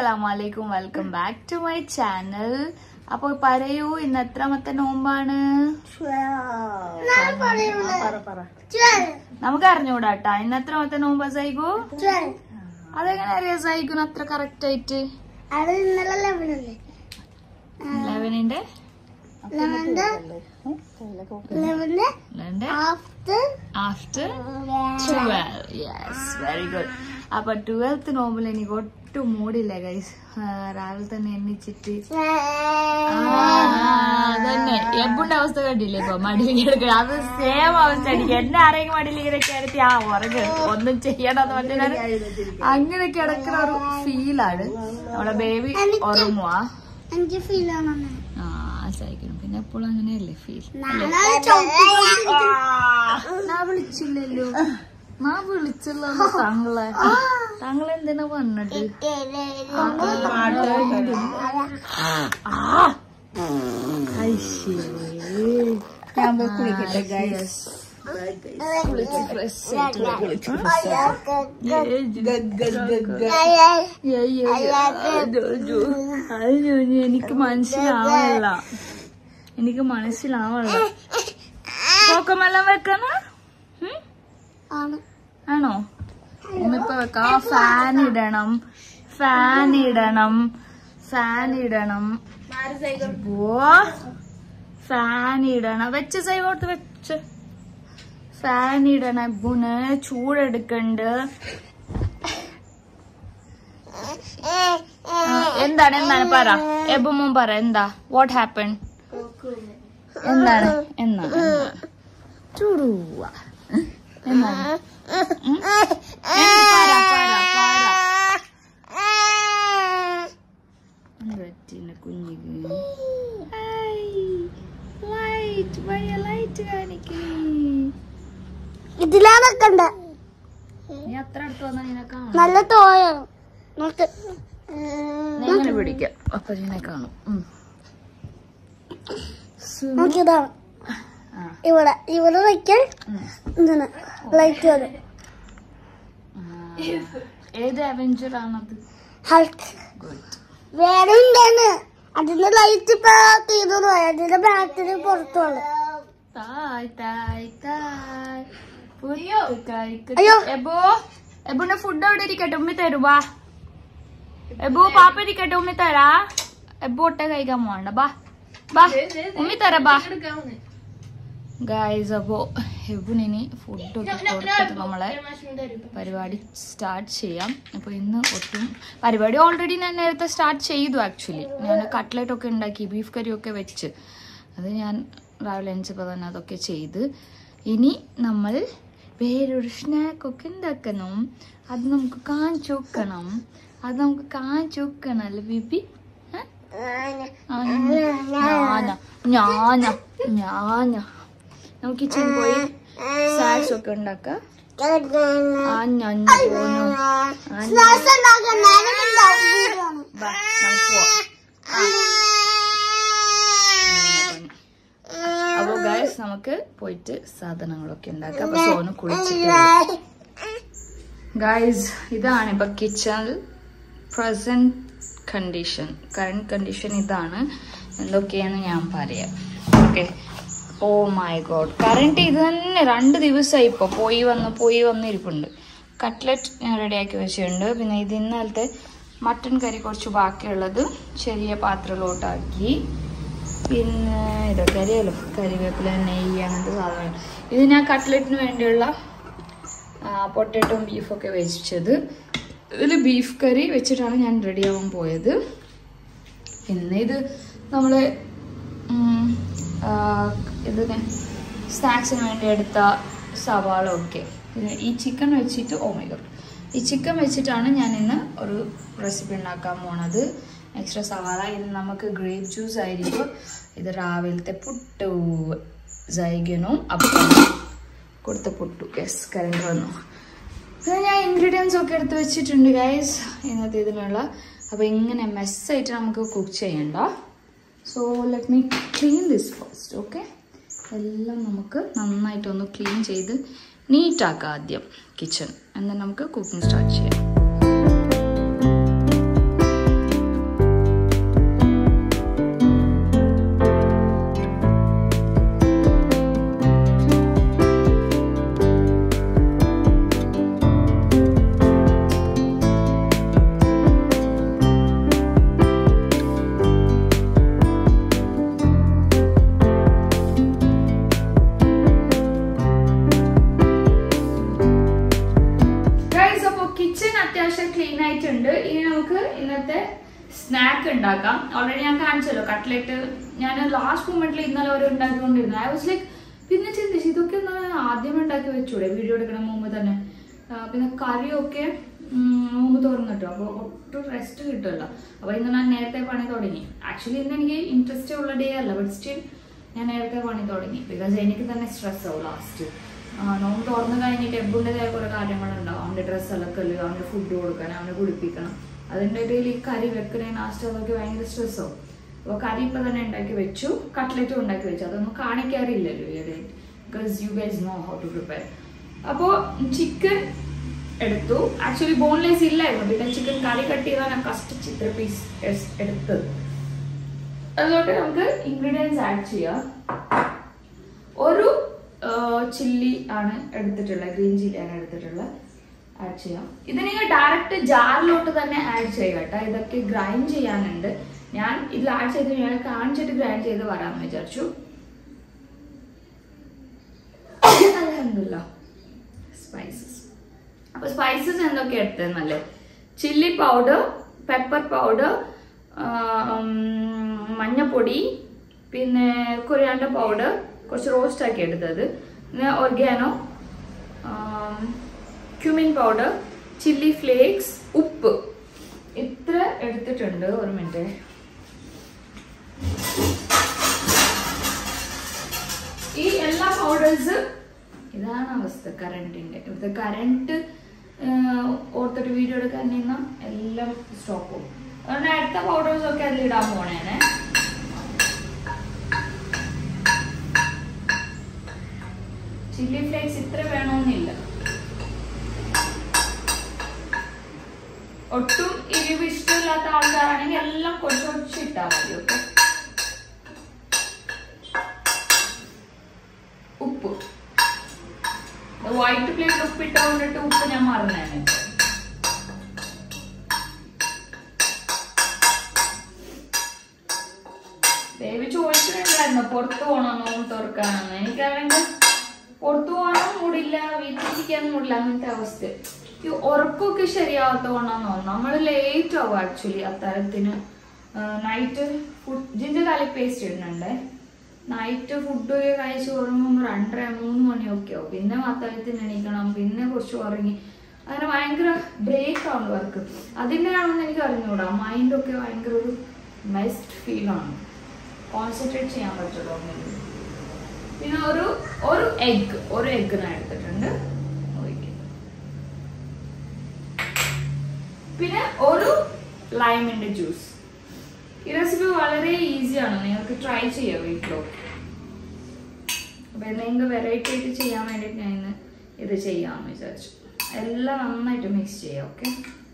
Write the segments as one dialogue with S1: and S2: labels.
S1: അസ്സലാമലൈക്കും welcome back to my channel അപ്പൊ പറയൂ ഇന്ന് എത്രാമത്തെ നോമ്പാണ് നമുക്ക് അറിഞ്ഞൂടാട്ടാ ഇന്ന് എത്രാമത്തെ നോമ്പാ സൈഗു അതെങ്ങനെ അറിയാം സൈഗുന് അത്ര കറക്റ്റ് ആയിട്ട്
S2: അത് ഇന്നലെ ലെവനല്ലേ
S1: ലെവനിന്റെ
S2: ലെവന്റെ ലെവന്റെ
S1: ലെവന്റെ
S2: after
S1: after twelve yes very good അപ്പൊ ട്വൽത്ത് നോമ്പിൽ എനിക്ക് ഒട്ടും മൂടില്ല ഗൈസ് രാവിലെ തന്നെ എണ്ണിച്ചിട്ട് അതന്നെ എബുന്റെ അവസ്ഥ കണ്ടില്ലേ ഇപ്പൊ മടിയിൽ കിടക്കുക അത് സെയിം അവസ്ഥ എനിക്ക് എന്നെ ആരെങ്കിലും മടിയിൽ ഇങ്ങനെ കിടത്തി ആ ഉറങ്ങ് ഒന്നും ചെയ്യണമെന്ന് പറഞ്ഞാൽ അങ്ങനെ കിടക്കുന്ന ഒരു ഫീലാണ് നമ്മളെ ബേബി ഉറങ്ങുവാ
S2: എനിക്ക് ഫീൽ ആണ്
S1: ആ സഹിക്കണം പിന്നെ എപ്പോഴും അങ്ങനെയല്ലേ ഫീൽ
S2: നാളെ ചവിട്ടിക്കൊണ്ട്
S1: ഞാൻ വിളിച്ചില്ലല്ലോ ഞാൻ വിളിച്ചല്ലോ താങ്കളെ താങ്കൾ എന്തിനാ വന്നിട്ട്
S2: ഞാൻ പോയി കുളിക്കട്ടെ
S1: എനിക്ക് മനസ്സിലാവല്ല എനിക്ക് മനസ്സിലാവല്ല കോക്കമെല്ലാം വെക്കണ
S2: ആണ്
S1: ആണോ ഇന്നിപ്പോ വെക്കാം ഫാൻ ഇടണം ഫാൻ ഇടണം ഫാൻ ഇടണം ഓ ഫാൻ ഇടണം വെച്ച സൈവോട്ട് വെച്ച് ഫാൻ ഇടണം ഇബുന് ചൂടെടുക്കണ്ട് ആ, എന്താണ് എന്താണ് പറ എബുമും പറ എന്താ വാട്ട് ഹാപ്പൺ എന്താണ് എന്താണ് ചൂടുവ എന്താണ് ഉം? എന്ത് പറ, പറ, പറ. എന്ത് പറ്റി എന്റെ കുഞ്ഞിക്ക് ലൈറ്റ് വലിയ ലൈറ്റ് കാണിക്കുന്നു
S2: ഇതിലാണ് കണ്ട
S1: നീ അത്ര അടുത്ത് വന്നാ നിന്നെ കാണും
S2: നല്ല തോയാണ് നോക്ക്
S1: നീ ഇങ്ങനെ പിടിക്കാം അപ്പൊ നിന്നെ കാണും ഉം. സു-
S2: നോക്കിയതാണ്
S1: ആ,
S2: ഇവിടെ ഇവിടെ വയ്ക്കാൻ
S1: ഉം.
S2: ഇങ്ങനെ ലൈറ്റ് വരും
S1: ആ. ഏത് അവഞ്ചർ ആണത്
S2: ഹൾക്ക്
S1: ഗുഡ്
S2: വേറെ ഉണ്ടാണ് അതിന്റെ ലൈറ്റ് ഇപ്പൊ തീർന്നു പോയി അതിന്റെ ബാറ്ററി പുറത്തു വന്നു
S1: തായ് തായ് തായ് പുത്ത് കൈക്ക്
S2: അയ്യോ.
S1: എബോ എബുന്റെ ഫുഡ് അവിടെ ഇരിക്കട്ടെ ഉമ്മി തരൂ വാ എബു പാപ്പ ഇരിക്കട്ടെ ഉമ്മി തരാ എബു ഒട്ട കഴിക്കാൻ പോണ്ട ബാ ബാ ഉമ്മി തര ബാ ഗായ്സ് അപ്പോ എബുനിനി ഫുഡൊക്കെ കൊടുത്തിട്ട് നമ്മളെ പരിപാടി സ്റ്റാർട്ട് ചെയ്യാം അപ്പോൾ ഇന്ന് ഒട്ടും പരിപാടി ഓൾറെഡി ഞാൻ നേരത്തെ സ്റ്റാർട്ട് ചെയ്തു ആക്ച്വലി ഞാൻ കട്ട്ലറ്റ് ഒക്കെ ഉണ്ടാക്കി ബീഫ് കറി ഒക്കെ വെച്ച് അത് ഞാൻ രാവിലെ എണിച്ചപ്പോൾ തന്നെ അതൊക്കെ ചെയ്ത് ഇനി നമ്മൾ വേറൊരു സ്നാക്കൊക്കെ ഉണ്ടാക്കണം അത് നമുക്ക് കാണിച്ചു വെക്കണം അത് നമുക്ക് കാണിച്ചു വെക്കണം അല്ലേ ബിബി ഏ? ആ, ഞാനാ ഞാനാ ഞാനാ നമുക്ക് കിച്ചൺ പോയി സാക്സ് ഒക്കെ ഉണ്ടാക്കാം ആ ഞാൻ പോന്നു ആ,
S2: സ്നാക്സ് ഉണ്ടാക്കാൻ നേരം ഉണ്ടാവും
S1: ബാ, നമുക്ക് പോവാം. അപ്പൊ ഗൈസ് നമുക്ക് പോയിട്ട് സാധനങ്ങളൊക്കെ ഉണ്ടാക്കാം അപ്പൊ സോന് കുളിച്ചിട്ട് ഗൈസ് ഇതാണ് ഇപ്പൊ കിച്ചണിൽ പ്രസന്റ് കണ്ടീഷൻ കറണ്ട് കണ്ടീഷൻ ഇതാണ് എന്തൊക്കെയാന്ന് ഞാൻ പറയാം okay oh my God current ഇത് തന്നെ രണ്ട് ദിവസമായി ഇപ്പൊ പോയി വന്ന് പോയി വന്നിരിപ്പുണ്ട് കട്ട്ലറ്റ് ഞാൻ റെഡിയാക്കി വെച്ചിട്ടുണ്ട് പിന്നെ ഇത് ഇന്നലത്തെ മട്ടൺ കറി കുറച്ച് ബാക്കിയുള്ളത് ചെറിയ പാത്രത്തിലോട്ടാക്കി പിന്നെ ഇതൊക്കെ അറിയാലോ കരിവേപ്പില നെയ്യ് അങ്ങനത്തെ സാധനങ്ങൾ ഇത് ഞാൻ കട്ട്ലറ്റിന് വേണ്ടിയുള്ള പൊട്ടറ്റോയും ബീഫൊക്കെ വെച്ചത് ഇതിൽ ബീഫ് കറി വെച്ചിട്ടാണ് ഞാൻ റെഡി ആവാൻ പോയത് പിന്നെ ഇത് നമ്മൾ ഇതിന് സ്നാക്സിന് വേണ്ടി എടുത്ത സവാള ഒക്കെ പിന്നെ ഈ ചിക്കൻ വെച്ചിട്ട് ഓ മൈ ഗോഡ് ഈ ചിക്കൻ വെച്ചിട്ടാണ് ഞാൻ ഇന്ന് ഒരു റെസിപ്പി ഉണ്ടാക്കാൻ പോണത് എക്സ്ട്രാ സവാള ഇത് നമുക്ക് ഗ്രേപ്പ് ജ്യൂസ് ആയിരിക്കും ഇത് രാവിലത്തെ പുട്ടു ജൈഗനും അപ്പം കൊടുത്ത പുട്ടു യെസ് കറണ്ട് വന്നു പിന്നെ ഞാൻ ഇൻഗ്രീഡിയൻസ് ഒക്കെ എടുത്ത് വെച്ചിട്ടുണ്ട് ഗൈസ് ഇന്നത്തെ ഇതിനുള്ള അപ്പോൾ ഇങ്ങനെ മെസ്സായിട്ട് നമുക്ക് കുക്ക് ചെയ്യണ്ട so let me clean this first okay എല്ലാം നമുക്ക് നന്നായിട്ടൊന്ന് ക്ലീൻ ചെയ്ത് നീറ്റാക്കാം ആദ്യം കിച്ചൺ എന്നാൽ നമുക്ക് കുക്കിംഗ് സ്റ്റാർട്ട് ചെയ്യാം ഇന്നത്തെ സ്നാക്ക് ഉണ്ടാക്കാം ഓൾറെഡി ഞാൻ കാണിച്ചല്ലോ കട്ട്ലറ്റ് ഞാൻ ലാസ്റ്റ് മൊമെന്റിൽ ഇന്നലെ ഒരു ഉണ്ടാക്കിക്കൊണ്ടിരുന്നു ഐ വാസ് ലൈക്ക് പിന്നെ ചിന്തിച്ചു ഇതൊക്കെ ഒന്ന് ആദ്യം ഉണ്ടാക്കി വെച്ചൂടെ വീഡിയോ എടുക്കണ മുമ്പ് തന്നെ ആ, പിന്നെ കറിയൊക്കെ ഉം, മുമ്പ് തുറന്നു കിട്ടും അപ്പോൾ ഒട്ടും റെസ്റ്റ് കിട്ടുമല്ലോ അപ്പോൾ ഇന്ന് ഞാൻ നേരത്തെ പണി തുടങ്ങി ആക്ച്വലി ഇന്ന് എനിക്ക് ഇൻട്രസ്റ്റ് ഉള്ള ഡേ അല്ല ബട്ട് സ്റ്റിൽ ഞാൻ നേരത്തെ പണി തുടങ്ങി ബിക്കോസ് എനിക്ക് തന്നെ സ്ട്രെസ് ആവും ലാസ്റ്റ് നോമ്പ് തുറന്നു കഴിഞ്ഞിട്ട് എബുണ്ടതായ കുറെ കാര്യങ്ങളുണ്ടാവും അവൻ്റെ ഡ്രസ്സ് അലക്കല് അവൻ്റെ ഫുഡ് കൊടുക്കണം അവനെ കുളിപ്പിക്കണം അതിൻ്റെ ഇടയിൽ ഈ കറി വെക്കണേ നാസ്റ്റ് അതൊക്കെ ഭയങ്കര സ്ട്രെസ് ആവും അപ്പോൾ കറി ഇപ്പം തന്നെ ഉണ്ടാക്കി വെച്ചു കട്ട്ലറ്റും ഉണ്ടാക്കി വെച്ചു അതൊന്നും കാണിക്കാറില്ലല്ലോ ഈയിടെ because you guys know how to prepare അപ്പോൾ ചിക്കൻ എടുത്തു ആക്ച്വലി ബോൺലെസ് ഇല്ലായിരുന്നു പിന്നെ ചിക്കൻ കറി കട്ട് ചെയ്താണ് കസ്റ്റ് ചിത്ര പീസ് എടുത്തത് അതുകൊണ്ട് നമുക്ക് ഇൻഗ്രീഡിയൻസ് ആഡ് ചെയ്യാം ഒരു ചില്ലി ആണ് എടുത്തിട്ടുള്ളത് ഗ്രീൻ ചില്ലി ആണ് എടുത്തിട്ടുള്ളത് ആഡ് ചെയ്യാം ഇത് നിങ്ങൾ ഡയറക്റ്റ് ജാറിലോട്ട് തന്നെ ആഡ് ചെയ്യുക കേട്ടോ ഇതൊക്കെ ഗ്രൈൻഡ് ചെയ്യാനുണ്ട് ഞാൻ ഇതിൽ ആഡ് ചെയ്ത് ഞാൻ കാണിച്ചിട്ട് ഗ്രൈൻഡ് ചെയ്ത് വരാമെന്ന് വിചാരിച്ചു അലഹമില്ല സ്പൈസസ് അപ്പൊ സ്പൈസസ് എന്തൊക്കെ എടുത്തതെന്നല്ലേ ചില്ലി പൗഡർ പെപ്പർ പൗഡർ മഞ്ഞപ്പൊടി പിന്നെ കൊറിയാണ്ട പൗഡർ കുറച്ച് റോസ്റ്റ് ആക്കി എടുത്തത് പിന്നെ oregano cumin powder chilli flakes ഉപ്പ് ഇത്ര എടുത്തിട്ടുണ്ട് ഒരു മിനിറ്റ് ഈ എല്ലാ പൗഡേഴ്സ് ഇതാണ് അവസ്ഥ കറണ്ടിന്റെ ഇവിടുത്തെ കറണ്ട് ഓർത്തിട്ട് വീഡിയോ എടുക്കാൻ നിന്ന എല്ലാം സ്റ്റോപ്പ് പോകും അതുകൊണ്ട് അടുത്ത പൗഡേഴ്സ് ഒക്കെ അതിലിടാൻ പോണേനെ ചില്ലി ഫ്ലേക്സ് ഇത്ര വേണമെന്നില്ല ഒട്ടും എരിവ് ഇഷ്ടമില്ലാത്ത ആൾക്കാരാണെങ്കിൽ എല്ലാം കുറച്ച് കുറച്ച് ഇട്ടാൽ മതി ഓക്കെ ഉപ്പ് വൈറ്റ് പ്ലേറ്റ് ഉപ്പ് ഇട്ടുകൊണ്ടിട്ട് ഉപ്പ് ഞാൻ മറന്നേനെ ദേവി ചോദിച്ചിട്ടുണ്ടായിരുന്നു പുറത്തു പോകണമെന്നോ തുറക്കാനെന്ന് എനിക്കാണെങ്കിൽ പുറത്തു പോകാനും മൂടില്ല വീട്ടിലിരിക്കാനും മൂടില്ല അങ്ങനത്തെ അവസ്ഥ ഈ ഉറക്കമൊക്കെ ശരിയാവാത്ത കൊണ്ടാന്ന് തോന്നുന്നു നമ്മൾ ലേറ്റ് ആവും ആക്ച്വലി അത്താഴത്തിന് night food ginger garlic paste ഇടുന്നുണ്ടേ നൈറ്റ് ഫുഡ് ഒക്കെ കഴിച്ച് ഉറങ്ങുമ്പോൾ രണ്ടര മൂന്ന് മണിയൊക്കെ ആവും പിന്നെ അത്താഴത്തിന് എണീക്കണം പിന്നെ കുറച്ച് ഉറങ്ങി അങ്ങനെ ഭയങ്കര ബ്രേക്ക് ആണ് വർക്ക് അതിൻ്റെ ആണെന്ന് എനിക്ക് അറിഞ്ഞൂടാ മൈൻഡൊക്കെ ഭയങ്കര ഒരു ബെസ്റ്റ് ഫീലാണ് കോൺസെൻട്രേറ്റ് ചെയ്യാൻ പറ്റുള്ളൂ ഒന്നിലും പിന്നെ ഒരു ഒരു എഗ് ഒരു എഗ് ഞാൻ എടുത്തിട്ടുണ്ട് ഒഴിക്കും. പിന്നെ ഒരു ലൈമിന്റെ ജ്യൂസ് ഈ റെസിപ്പി വളരെ ഈസിയാണ് നിങ്ങൾക്ക് ട്രൈ ചെയ്യാം വീട്ടിലോ അപ്പൊ എന്തെങ്കിലും വെറൈറ്റി ആയിട്ട് ചെയ്യാൻ വേണ്ടിയിട്ട് ഞാൻ ഇന്ന് ഇത് ചെയ്യാമെന്ന് വിചാരിച്ചു എല്ലാം നന്നായിട്ട് മിക്സ് ചെയ്യാം ഓക്കെ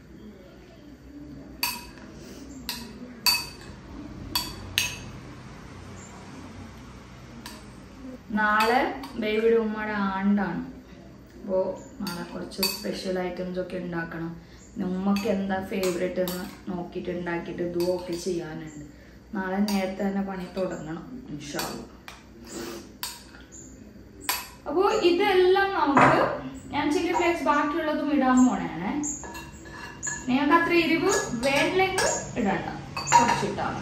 S1: നാളെ ബേബിയുടെ ഉമ്മയുടെ ആണ്ടാണ് അപ്പോൾ നാളെ കുറച്ച് സ്പെഷ്യൽ ഐറ്റംസ് ഒക്കെ ഉണ്ടാക്കണം പിന്നെ ഉമ്മക്ക് എന്താ ഫേവറേറ്റ് എന്ന് നോക്കിയിട്ട് ഉണ്ടാക്കിയിട്ട് ഇതും ഒക്കെ ചെയ്യാനുണ്ട് നാളെ നേരത്തെ തന്നെ പണി തുടങ്ങണം ഇൻഷാല്ല അപ്പോൾ ഇതെല്ലാം നമുക്ക് ഞാൻ ചില്ലി ഫ്ലേക്സ് ബാക്കിയുള്ളതും ഇടാൻ പോണേനെ നിങ്ങൾക്ക് അത്ര എരിവ് വേണ്ടില്ലെങ്കിൽ ഇടണ്ട കുറച്ചിട്ടാണ്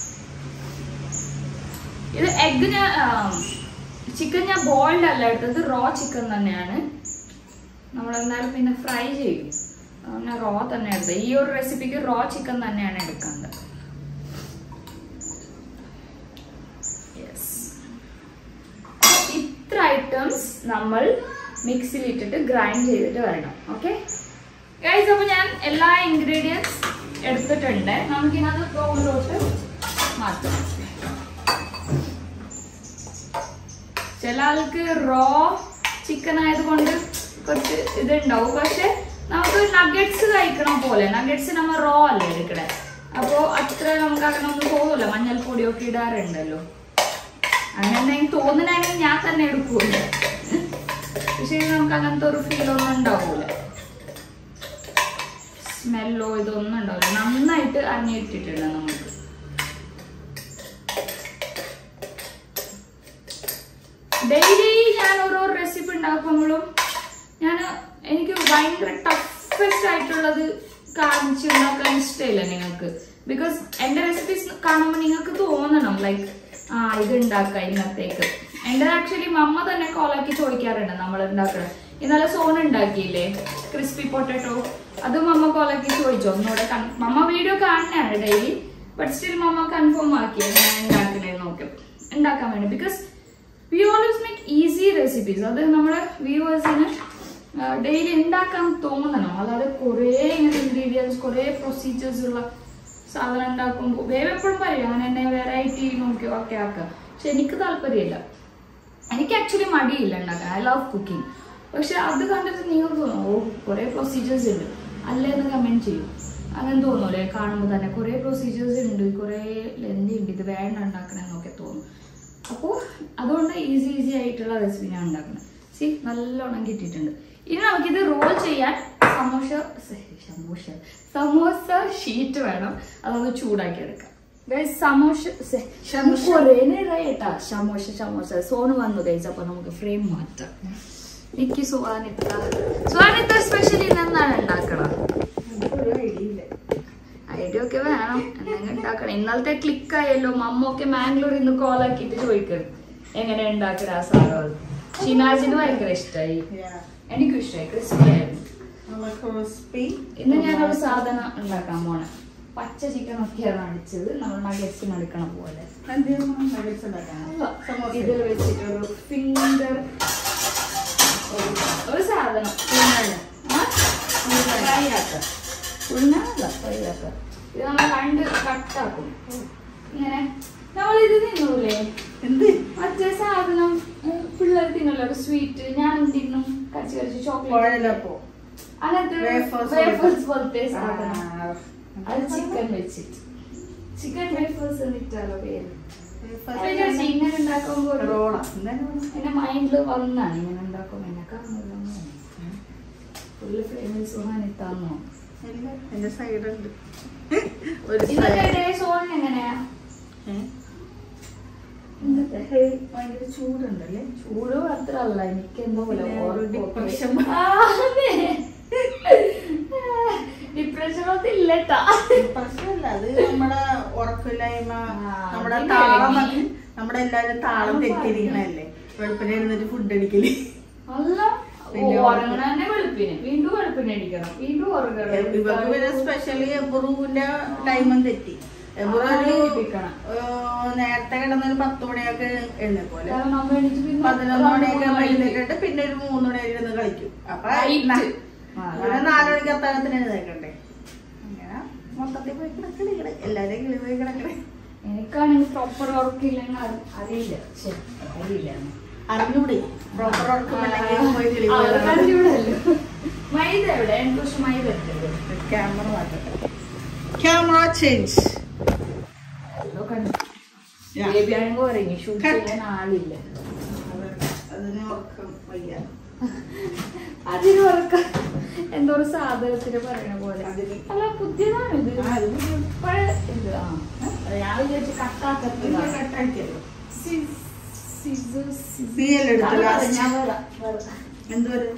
S1: ഇത് എഗ് ഞാൻ ചിക്കൻ ഞാൻ ബോയിൽഡ് അല്ല എടുത്തത് റോ ചിക്കൻ തന്നെയാണ് നമ്മൾ എന്തായാലും പിന്നെ ഫ്രൈ ചെയ്യും അങ്ങനെ റോ തന്നെ എടുത്തത് ഈ ഒരു റെസിപ്പിക്ക് റോ ചിക്കൻ തന്നെയാണ് എടുക്കേണ്ടത് യെസ് ഇത്ര ഐറ്റംസ് നമ്മൾ മിക്സിയിൽ ഇട്ടിട്ട് ഗ്രൈൻഡ് ചെയ്തിട്ട് വരണം ഓക്കെ ഗൈസ് അപ്പോൾ ഞാൻ എല്ലാ ഇൻഗ്രീഡിയൻസ് എടുത്തിട്ടുണ്ട് നമുക്കിനത് ബൗളിലോട്ട് മാറ്റാം ചില ആൾക്ക് റോ ചിക്കൻ ആയതുകൊണ്ട് കുറച്ച് ഇതുണ്ടാവും പക്ഷെ നമുക്ക് നഗറ്റ്സ് കഴിക്കണം പോലെ നഗറ്റ്സ് നമ്മൾ റോ അല്ലേ എടുക്കണേ അപ്പോൾ അത്ര നമുക്ക് അങ്ങനെ ഒന്നും തോന്നില്ല മഞ്ഞൾപ്പൊടിയൊക്കെ ഇടാറുണ്ടല്ലോ അങ്ങനെ എന്തെങ്കിലും തോന്നുന്നെങ്കിൽ ഞാൻ തന്നെ എടുക്കൂല പക്ഷെ നമുക്ക് അങ്ങനത്തെ ഒരു ഫീൽ ഒന്നും ഉണ്ടാവൂല സ്മെല്ലോ ഇതൊന്നും ഉണ്ടാവില്ല നന്നായിട്ട് അരഞ്ഞിട്ടിട്ടുണ്ട് നമുക്ക് ഡെയിലി ഞാൻ ഓരോ റെസിപ്പി ഉണ്ടാക്കുമ്പോഴും ഞാൻ എനിക്ക് ഭയങ്കര ടഫസ്റ്റ് ആയിട്ടുള്ളത് കാണിച്ച് ഉണ്ടാക്കാൻ ഇഷ്ടമില്ല നിങ്ങൾക്ക് ബിക്കോസ് എന്റെ റെസിപ്പീസ് കാണുമ്പോൾ നിങ്ങൾക്ക് തോന്നണം ലൈക്ക് ആ ഇത് ഉണ്ടാക്കാം ഇന്നത്തേക്ക് എന്റെ ആക്ച്വലി മമ്മ തന്നെ കോളാക്കി ചോദിക്കാറുണ്ട് നമ്മൾ ഉണ്ടാക്കുന്നത് ഇന്നലെ സോൺ ഉണ്ടാക്കിയില്ലേ ക്രിസ്പി പൊട്ടറ്റോ അത് മമ്മ കോളാക്കി ചോദിച്ചു ഒന്നുകൂടെ കൺ- മമ്മ വീഡിയോ കാണുന്നതാണ് ഡെയിലി ബട്ട് സ്റ്റിൽ മമ്മ കൺഫേം ആക്കി ഞാൻ ഉണ്ടാക്കണേ നോക്കി ഉണ്ടാക്കാൻ വേണ്ടി because we always make easy recipes അത് നമ്മുടെ വ്യൂവേഴ്സിന് ഡെയിലി ഉണ്ടാക്കാൻ തോന്നണം അല്ലാതെ കുറേ ഇങ്ങനെ ഇൻഗ്രീഡിയൻസ് കുറേ പ്രൊസീജിയേഴ്സ് ഉള്ള സാധനം ഉണ്ടാക്കുമ്പോൾ വേറെ എപ്പോഴും പറയും അങ്ങനെ തന്നെ വെറൈറ്റി നോക്കി ഒക്കെ ആക്കുക പക്ഷെ എനിക്ക് താല്പര്യമില്ല എനിക്ക് ആക്ച്വലി മടിയില്ല ഉണ്ടാക്കാൻ ഐ ലവ് കുക്കിംഗ് പക്ഷെ അത് കണ്ടിട്ട് നിങ്ങൾക്ക് തോന്നും ഓ കുറേ പ്രൊസീജിയേഴ്സ് ഉണ്ട് അല്ലേന്ന് കമൻറ്റ് ചെയ്യും അങ്ങനെ തോന്നൂലേ കാണുമ്പോൾ തന്നെ കുറേ പ്രൊസീജിയേഴ്സ് ഉണ്ട് കുറേ ലെന്തി ഉണ്ട് ഇത് വേണ്ട ഉണ്ടാക്കണമെന്നൊക്കെ തോന്നും അപ്പോൾ അതുകൊണ്ട് ഈസി ഈസി ആയിട്ടുള്ള റെസിപ്പി ഞാൻ ഉണ്ടാക്കുന്നത് സി നല്ലോണം കിട്ടിയിട്ടുണ്ട് ഇനി നമുക്കിത് റോൾ ചെയ്യാൻ സമോസ സമോസ സമോസ ഷീറ്റ് വേണം അതൊന്ന് ചൂടാക്കി എടുക്കാം Guys, സമോസ സെ- കുറേ നേരമായി കേട്ടാ സമോസ സമോസ സോണ് വന്നു ഗൈസ് അപ്പൊ നമുക്ക് ഫ്രെയിം മാറ്റാം എനിക്ക് സുഹാനിത്ത സുഹാനിത്ത സ്പെഷ്യലി എന്താണ് ഉണ്ടാക്കണം ഐഡിയ ഒക്കെ വേണം എന്തെങ്കിലും ഉണ്ടാക്കണം ഇന്നലത്തെ ക്ലിക്ക് ആയല്ലോ മമ്മൊക്കെ മാംഗ്ലൂരിൽ നിന്ന് കോൾ ആക്കിയിട്ട് ചോദിക്കണം എങ്ങനെ ഉണ്ടാക്കുന്ന ആ സാധനം ഷിനാജിന് ഭയങ്കര ഇഷ്ടമായി എനിക്കും ഇഷ്ടമായി ക്രിസ്പി ആയിരുന്നു ഇന്ന് ഞാനൊരു സാധനം ഉണ്ടാക്കാൻ പോണെ പച്ച ചിക്കൻ ഒക്കെയാണ് അടിച്ചത് നമ്മൾ നഗറ്റ്സിന് എടുക്കണ പോലെ ഇതിൽ വെച്ചിട്ടൊരു ഫിംഗർ ഒരു സാധനം ഫ്രൈ ആക്കാം ഉണ്ണാല്ല ഫ്രൈ ആക്കാം ഇത് നമ്മൾ രണ്ട് കട്ടാക്കും ഇങ്ങനെ നമ്മൾ ഇത് തിന്നൂലേ മറ്റേ സാധനം പിള്ളേർ തിന്നല്ലോ ഒരു സ്വീറ്റ് ഞാനും തിന്നും കച്ചി കടിച്ച് ചോക്ലേറ്റ് അങ്ങനത്തെ
S2: Wafers
S1: വേഫേഴ്സ് പോലത്തെ സാധനം അത് ചിക്കൻ വെച്ചിട്ട് ചിക്കൻ വേഫേഴ്സ് എന്നിട്ടാലോ പേര് അത് വിചാരിച്ചു ഇങ്ങനെ ഉണ്ടാക്കുമ്പോ ഒരു- എന്റെ മൈൻഡിൽ വന്നാണ് ഇങ്ങനെ ഉണ്ടാക്കുമ്പോ എന്നെ കാണുന്നത് ഫുള്ള് ഫേമസ് സുഹാനിത്താന്നോ
S2: എന്റെ സൈഡുണ്ട് ഒരു
S1: ഇന്നത്തെ
S2: side.
S1: ഡേ സോൺ എങ്ങനെയാ
S2: ഏ?
S1: ഇന്നത്തെ
S2: ഹേ, ഭയങ്കര ചൂടുണ്ടല്ലേ
S1: ചൂട് മാത്രല്ല എനിക്ക് എന്തോ പോലെ
S2: പിന്നെ ഒരു depression.
S1: ഡിപ്രഷൻ ഒന്നും ഇല്ലട്ടാ
S2: പ്രശ്നമില്ല അത് നമ്മുടെ ഉറക്കില്ലായ്മ
S1: ആ,
S2: നമ്മുടെ
S1: അതിന്റെ
S2: താളം
S1: ഇടയിൽ.
S2: നമ്മുടെ എല്ലാരും താളം തെറ്റിയിരിക്കണല്ലേ വെളുപ്പിനെ എഴുന്നേറ്റ് ഫുഡ് അടിക്കല്
S1: അല്ല
S2: പിന്നെ
S1: ഉറങ്ങണ തന്നെ വെളുപ്പിന് വീണ്ടും വെളുപ്പിന് അടിക്കണം വീണ്ടും
S2: ഇവർക്ക് പിന്നെ സ്പെഷ്യലി എബ്രുവിന്റെ ടൈമും തെറ്റി എബ്രു
S1: ആ,
S2: ഒരു
S1: എണീപ്പിക്കണം.
S2: ഏർ, നേരത്തെ കിടന്നൊരു പത്ത് മണിയൊക്കെ എഴുന്നേപ്പോലെ
S1: കാരണം നമ്മൾ എണീറ്റ് പിന്നെ
S2: പതിനൊന്ന് മണിയൊക്കെ
S1: മൂന്ന് മണിക്ക്
S2: എഴുന്നേറ്റിട്ട് പിന്നെ ഒരു മൂന്ന് മണി വരെ ഇരുന്ന് കളിക്കും അപ്പൊ
S1: Night.
S2: ന-
S1: ആ,
S2: പിന്നെ നാല് മണിക്ക് അത്താഴത്തിന് എഴുന്നേക്കണ്ടേ അങ്ങനെ മൊത്തത്തിൽ പോയി കിടക്കണേ ഇവിടെ എല്ലാരും കിളി പോയി കിടക്കണേ
S1: എനിക്കാണെങ്കിൽ പ്രോപ്പർ വർക്ക് ഇല്ലെങ്കിൽ അറി- അറിയില്ല ശ്ശെ, അറിയില്ല
S2: അറിഞ്ഞൂടെ പ്രോപ്പർ ഉറക്കമില്ലെങ്കിൽ പോയി കിളി പോയി
S1: അവർക്ക്
S2: കിടക്കണം.
S1: അറിഞ്ഞൂടല്ലോ. മൈദ എവിടെ എനിക്ക് കുറച്ച് മൈദ എടുത്തത്
S2: ക്യാമറ മാറ്റട്ടെ ക്യാമറ ചേഞ്ച് Yeah.
S1: ബേബി ആണെങ്കിൽ ഉറങ്ങി ഷൂട്ട്
S2: Cut.
S1: ചെയ്യാൻ ആളില്ല
S2: അതിന് ഉറക്കം വയ്യ
S1: അതിന് ഉറക്ക എന്തോ ഒരു സാധനത്തിന് പറയണ പോലെ
S2: അതിന്
S1: അല്ല പുതിയതാണ് ഇത്
S2: ആ, ഇത് പുതിയ-
S1: ഇപ്പഴേ ഇത് ആ അത് ഞാൻ വിചാരിച്ചു
S2: ഇതിനെ
S1: കട്ടാക്കത്തില്ല
S2: കട്ടാക്കിയല്ലോ
S1: സി
S2: CL എടുത്ത് last. എന്തുവരെ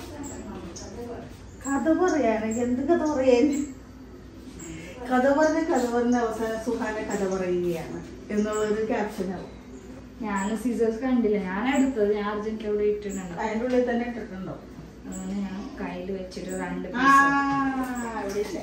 S2: കഥ പറയാണെങ്കിൽ എന്ത് കഥ പറയാൻ കഥ പറഞ്ഞ് കഥ പറഞ്ഞ അവസാനം സുഹാന കഥ പറയുകയാണ് എന്നുള്ളൊരു ക്യാപ്ഷൻ ആവും
S1: ഞാൻ സീസേഴ്സ് കണ്ടില്ല ഞാൻ എടുത്തത് ഞാൻ അർജന്റ് അവിടെ ഇട്ടിട്ടുണ്ട്
S2: അതിൻ്റെ ഉള്ളിൽ തന്നെ ഇട്ടിട്ടുണ്ടോ
S1: അങ്ങനെ ഞാൻ കയ്യിൽ വെച്ചിട്ട് രണ്ട്
S2: ആ
S1: piece.
S2: അവിടെ ഇല്ല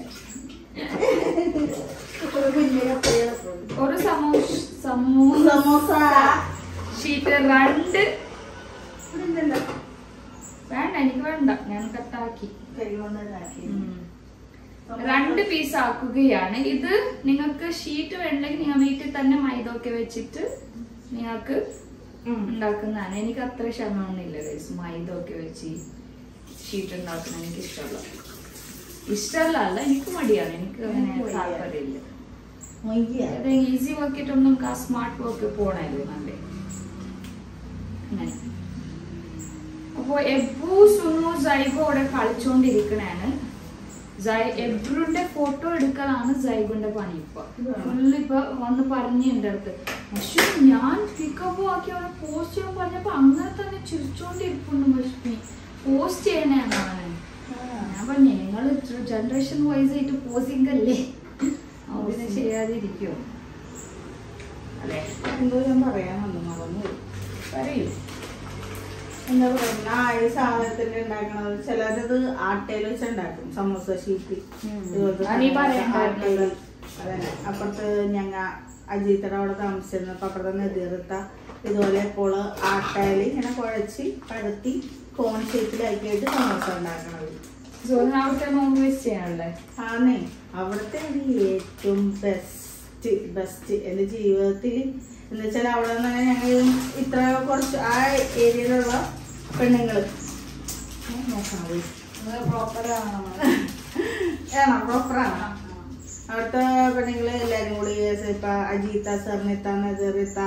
S2: ഒരു കുഞ്ഞു കപ്പയുടെ
S1: ഒരു സമോസ സമൂസ
S2: സമോസ
S1: ഷീറ്റ് രണ്ട്
S2: ഇവിടെ ഇല്ലല്ലോ
S1: വേണ്ട എനിക്ക് വേണ്ട ഞാൻ കട്ടാക്കി
S2: കൈ കൊണ്ടാക്കി
S1: ഉം. രണ്ട് പീസ് ആക്കുകയാണ് ഇത് നിങ്ങൾക്ക് ഷീറ്റ് വേണ്ടെങ്കിൽ നിങ്ങൾ വീട്ടിൽ തന്നെ മൈദ ഒക്കെ വെച്ചിട്ട് നിങ്ങൾക്ക് ഉണ്ടാക്കുന്നതാണ് എനിക്ക് അത്ര ക്ഷമയൊന്നുമില്ല ഗൈസ് മൈദ ഒക്കെ വെച്ച് ഷീറ്റ് ഉണ്ടാക്കുന്ന എനിക്ക് ഇഷ്ടമല്ല ഇഷ്ടമല്ല അല്ല എനിക്ക് മടിയാണ് എനിക്ക് അങ്ങനെ
S2: എനിക്ക് മടിയാ.
S1: താല്പര്യമില്ല
S2: മൊയ്യ
S1: ഈസി വർക്കിട്ടൊന്നും ആ സ്മാർട്ട് വർക്ക് പോണായിരുന്നു നല്ല അങ്ങനെ അപ്പൊ എബ്രു സുനു സൈബു അവിടെ കളിച്ചോണ്ടിരിക്കണാണ് സൈ- എബ്രുന്റെ ഫോട്ടോ എടുക്കലാണ് സൈബുന്റെ പണി ഇപ്പൊ ഫുള്ള് ഇപ്പൊ വന്ന് പറഞ്ഞു എന്റെ അടുത്ത് പക്ഷെ ഞാൻ പിക്കപ്പ് ആക്കി അവിടെ പോസ്റ്റ് ചെയ്യാൻ പറഞ്ഞപ്പോ അങ്ങനെ തന്നെ ചിരിച്ചോണ്ടിരിപ്പുണ്ട് മഷ്മി പോസ്റ്റ് ചെയ്യണേന്ന് അവൻ ഞാൻ പറഞ്ഞു നിങ്ങൾ ജനറേഷൻ വൈസ് ആയിട്ട് പോസിംഗ് അല്ലേ പിന്നെ ചെയ്യാതിരിക്കോ അല്ലേ
S2: എന്തോ ഞാൻ പറയാൻ വന്നു മറന്നു പോയി.
S1: പറയൂ
S2: എന്താ പറയുക ആ ഈ സാധനത്തിന്റെ ഉണ്ടാക്കണത് ചിലരത് ആട്ടയിൽ വെച്ച് ഉണ്ടാക്കും സമോസ ഷീറ്റ്
S1: ഉം.
S2: ഇതുപോലത്തെ
S1: ആ, നീ
S2: സാധനം
S1: പറയണ്ടായിരുന്നല്ലോ.
S2: ആട്ടയില്. അതന്നെ അപ്പുറത്ത് ഞങ്ങ അജീത്തയുടെ അവിടെ താമസിച്ചിരുന്നപ്പോ അപ്പുറത്തെ നെതിർത്ത ഇതുപോലെ ഇപ്പോൾ ആട്ടയിൽ ഇങ്ങനെ കുഴച്ച് പരത്തി കോൺ ഷേപ്പിലാക്കിയിട്ട് സമോസ ഉണ്ടാക്കണത്
S1: സോന അവിടുത്തെ നോൺ വെജ് ചെയ്യാനല്ലേ
S2: ആന്നേ അവിടുത്തെ ഒരു ഏറ്റവും ബെസ്റ്റ് ബെസ്റ്റ് എൻ്റെ ജീവിതത്തിൽ എന്ന് വെച്ചാൽ അവിടെ നിന്ന് തന്നെ ഞങ്ങൾ ഇത്ര കുറച്ച് ആ ഏരിയയിലുള്ള പെണ്ണുങ്ങൾ നോക്കണം
S1: പ്രോപ്പർ ആണോ
S2: ആണോ പ്രോപ്പറാണ് അവിടുത്തെ പെണ്ണുങ്ങൾ എല്ലാവരും കൂടി ഇപ്പൊ അജീത്ത സർണിത്ത നജറിത്ത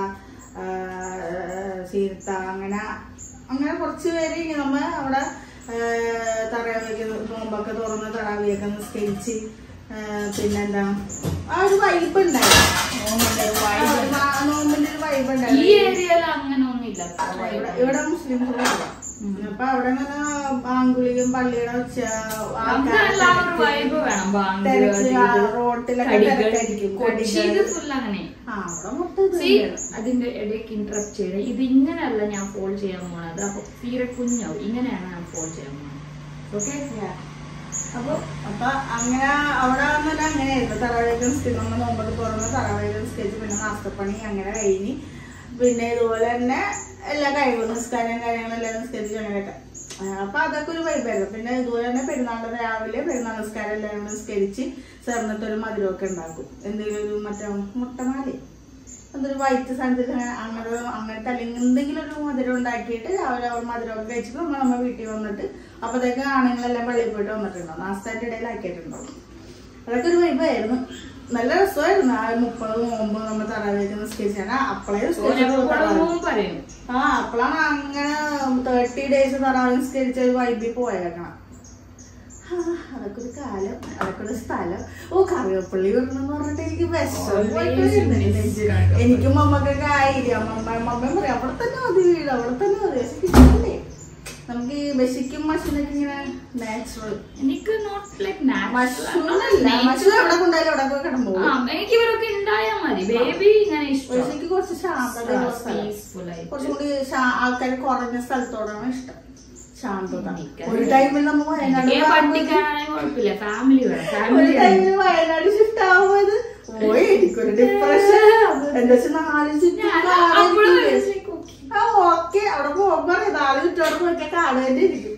S2: സീനത്ത അങ്ങനെ അങ്ങനെ കുറച്ച് പേര് ഇങ്ങനെ നമ്മ അവിടെ തറവിയൊക്കെ നോമ്പൊക്കെ തുറന്ന് തറാവിയൊക്കെ നിസ്കരിച്ച് ആ, പിന്നെന്താ ആ ഒരു വൈബ് ഉണ്ടായിരുന്നു നോമ്പിന്റെ ഒരു വൈബ്
S1: ഈ
S2: ഉണ്ടായിരുന്നു
S1: ഏരിയയിൽ അങ്ങനെ ഒന്നുമില്ല
S2: ഇവിടെ ഇവിടെ മുസ്ലിംസ് അപ്പൊ അവിടെ ഇങ്ങനെ ബാങ്കുളിയും പള്ളിയുടെ ഒച്ച
S1: നമുക്കെല്ലാം ഒരു വൈബ് വേണം ബാങ്ക്
S2: തിരക്ക് ആ
S1: അത് ഇത്.
S2: റോട്ടിലൊക്കെ
S1: കടികൾ.
S2: തിരക്കായിരിക്കും.
S1: കൊച്ചിയിൽ
S2: കടികൾ.
S1: ഫുൾ അങ്ങനെ
S2: ആ, അവിടെ മൊത്തം ഇത്
S1: See,
S2: തന്നെയാണ്.
S1: അതിന്റെ ഇടയ്ക്ക് ഇന്ററപ്റ്റ് ചെയ്ത് ഇത് ഇങ്ങനെയല്ല ഞാൻ ഫോൾ ചെയ്യാൻ പോണത് അപ്പൊ തീരെ കുഞ്ഞാവും ഇങ്ങനെയാണ് ഞാൻ ഫോൾ ചെയ്യാൻ പോണത് ഓക്കെ
S2: Yeah.
S1: അപ്പൊ
S2: അപ്പൊ അങ്ങനെ അവിടെ വന്നിട്ട് അങ്ങനെയായിരുന്നു തറവേദന നിസ്കരിച്ച് നമ്മൾ നോമ്പൊക്കെ തുറന്ന് തറവേദന നിസ്കരിച്ച് പിന്നെ നാസ്തപ്പണി അങ്ങനെ കഴിഞ്ഞ് പിന്നെ ഇതുപോലെ തന്നെ എല്ലാ കാര്യങ്ങളും നിസ്കാരം കാര്യങ്ങളെല്ലാം നിസ്കരിച്ച് അങ്ങനെയൊക്കെ ആ, അപ്പൊ അതൊക്കെ ഒരു വൈബായിരുന്നു പിന്നെ ഇതുപോലെ തന്നെ പെരുന്നാളിന്റെ രാവിലെ പെരുന്നാൾ നിസ്കാരം എല്ലാം നിസ്കരിച്ച് ചേർന്നിട്ട് ഒരു മധുരമൊക്കെ ഉണ്ടാക്കും എന്തെങ്കിലും ഒരു മറ്റേ മുട്ടമാലി എന്തൊരു വൈറ്റ് സാധനത്തിൽ അങ്ങനെ അങ്ങനെ അങ്ങനത്തെ അല്ലെങ്കിൽ എന്തെങ്കിലും ഒരു മധുരം ഉണ്ടാക്കിയിട്ട് രാവിലെ അവർ മധുരമൊക്കെ കഴിച്ചിട്ട് നമ്മൾ നമ്മുടെ വീട്ടിൽ വന്നിട്ട് അപ്പോഴത്തേക്ക് ആണുങ്ങളെല്ലാം പള്ളിയിൽ പോയിട്ട് വന്നിട്ടുണ്ടാവും നാസ്താൻ്റെ ഇടയിൽ ആക്കിയിട്ടുണ്ടാവും അതൊക്കെ ഒരു വൈബായിരുന്നു നല്ല രസമായിരുന്നു ആ മുപ്പത് നോമ്പ് നമ്മൾ തറാവേക്ക് നിസ്കരിച്ചാണ് അപ്പളേ നിസ്കരിച്ചത് തറാവീഹ്.
S1: എപ്പോഴും പറയും
S2: ആ അപ്പളാണ് അങ്ങനെ തേർട്ടി ഡേയ്സ് തറാവ് നിസ്കരിച്ച ഒരു വൈബിൽ പോയേക്കണം ആ, അതൊക്കെ ഒരു കാലം അതൊക്കെ ഒരു സ്ഥലം ഓ കറിവേപ്പള്ളി വരണമെന്ന് പറഞ്ഞിട്ട് എനിക്ക് വിഷം പോയിട്ട് വരുന്നില്ല. എനിക്കും മമ്മക്കൊക്കെ ആയില്ല മമ്മ മമ്മ പറയും അവിടെ തന്നെ മതി വീട് അവിടെ തന്നെ മതി പക്ഷെ കിട്ടില്ലേ നമുക്ക് ഈ ബസിക്കും മഷീനൊക്കെ ഇങ്ങനെ നാച്ചുറൽ
S1: എനിക്ക് നോട്ട് ലൈക്ക്
S2: മഷൂനല്ല മഷൂ എവിടെ കൊണ്ടായാലും അവിടെ ഒക്കെ കിടന്നു പോകും
S1: എനിക്ക് ഇവരൊക്കെ ഉണ്ടായാ മതി ബേബി ഇങ്ങനെ ഇഷ്ടം
S2: ബസിക്ക് കുറച്ച് ശാന്തതയുള്ള സ്ഥലം
S1: പീസ്ഫുൾ ആയി
S2: കുറച്ചും കൂടി ആൾക്കാർ കുറഞ്ഞ സ്ഥലത്തോടാണ് ഇഷ്ടം ശാന്തത
S1: എനിക്കറിയാം.
S2: ഒരു ടൈമിൽ നമ്മൾ വയനാട്
S1: എനിക്ക്
S2: പോകുമ്പോ-
S1: പഠിക്കാനാണെങ്കിൽ കുഴപ്പമില്ല ഫാമിലി വേണം
S2: ഒരു
S1: ഫാമിലി
S2: ടൈമിൽ വയനാട് ഷിഫ്റ്റ് ആവുന്നത് പോയി എനിക്കൊരു ഡിപ്രഷൻ എന്താ വെച്ചാൽ നാല് ചുറ്റും കാടായിരിക്കും. ആ ഓക്കെ അവിടെ പോകുമ്പോ നാല് ചുറ്റോടെ പോയിട്ട് കാട് തന്നെ ഇരിക്കും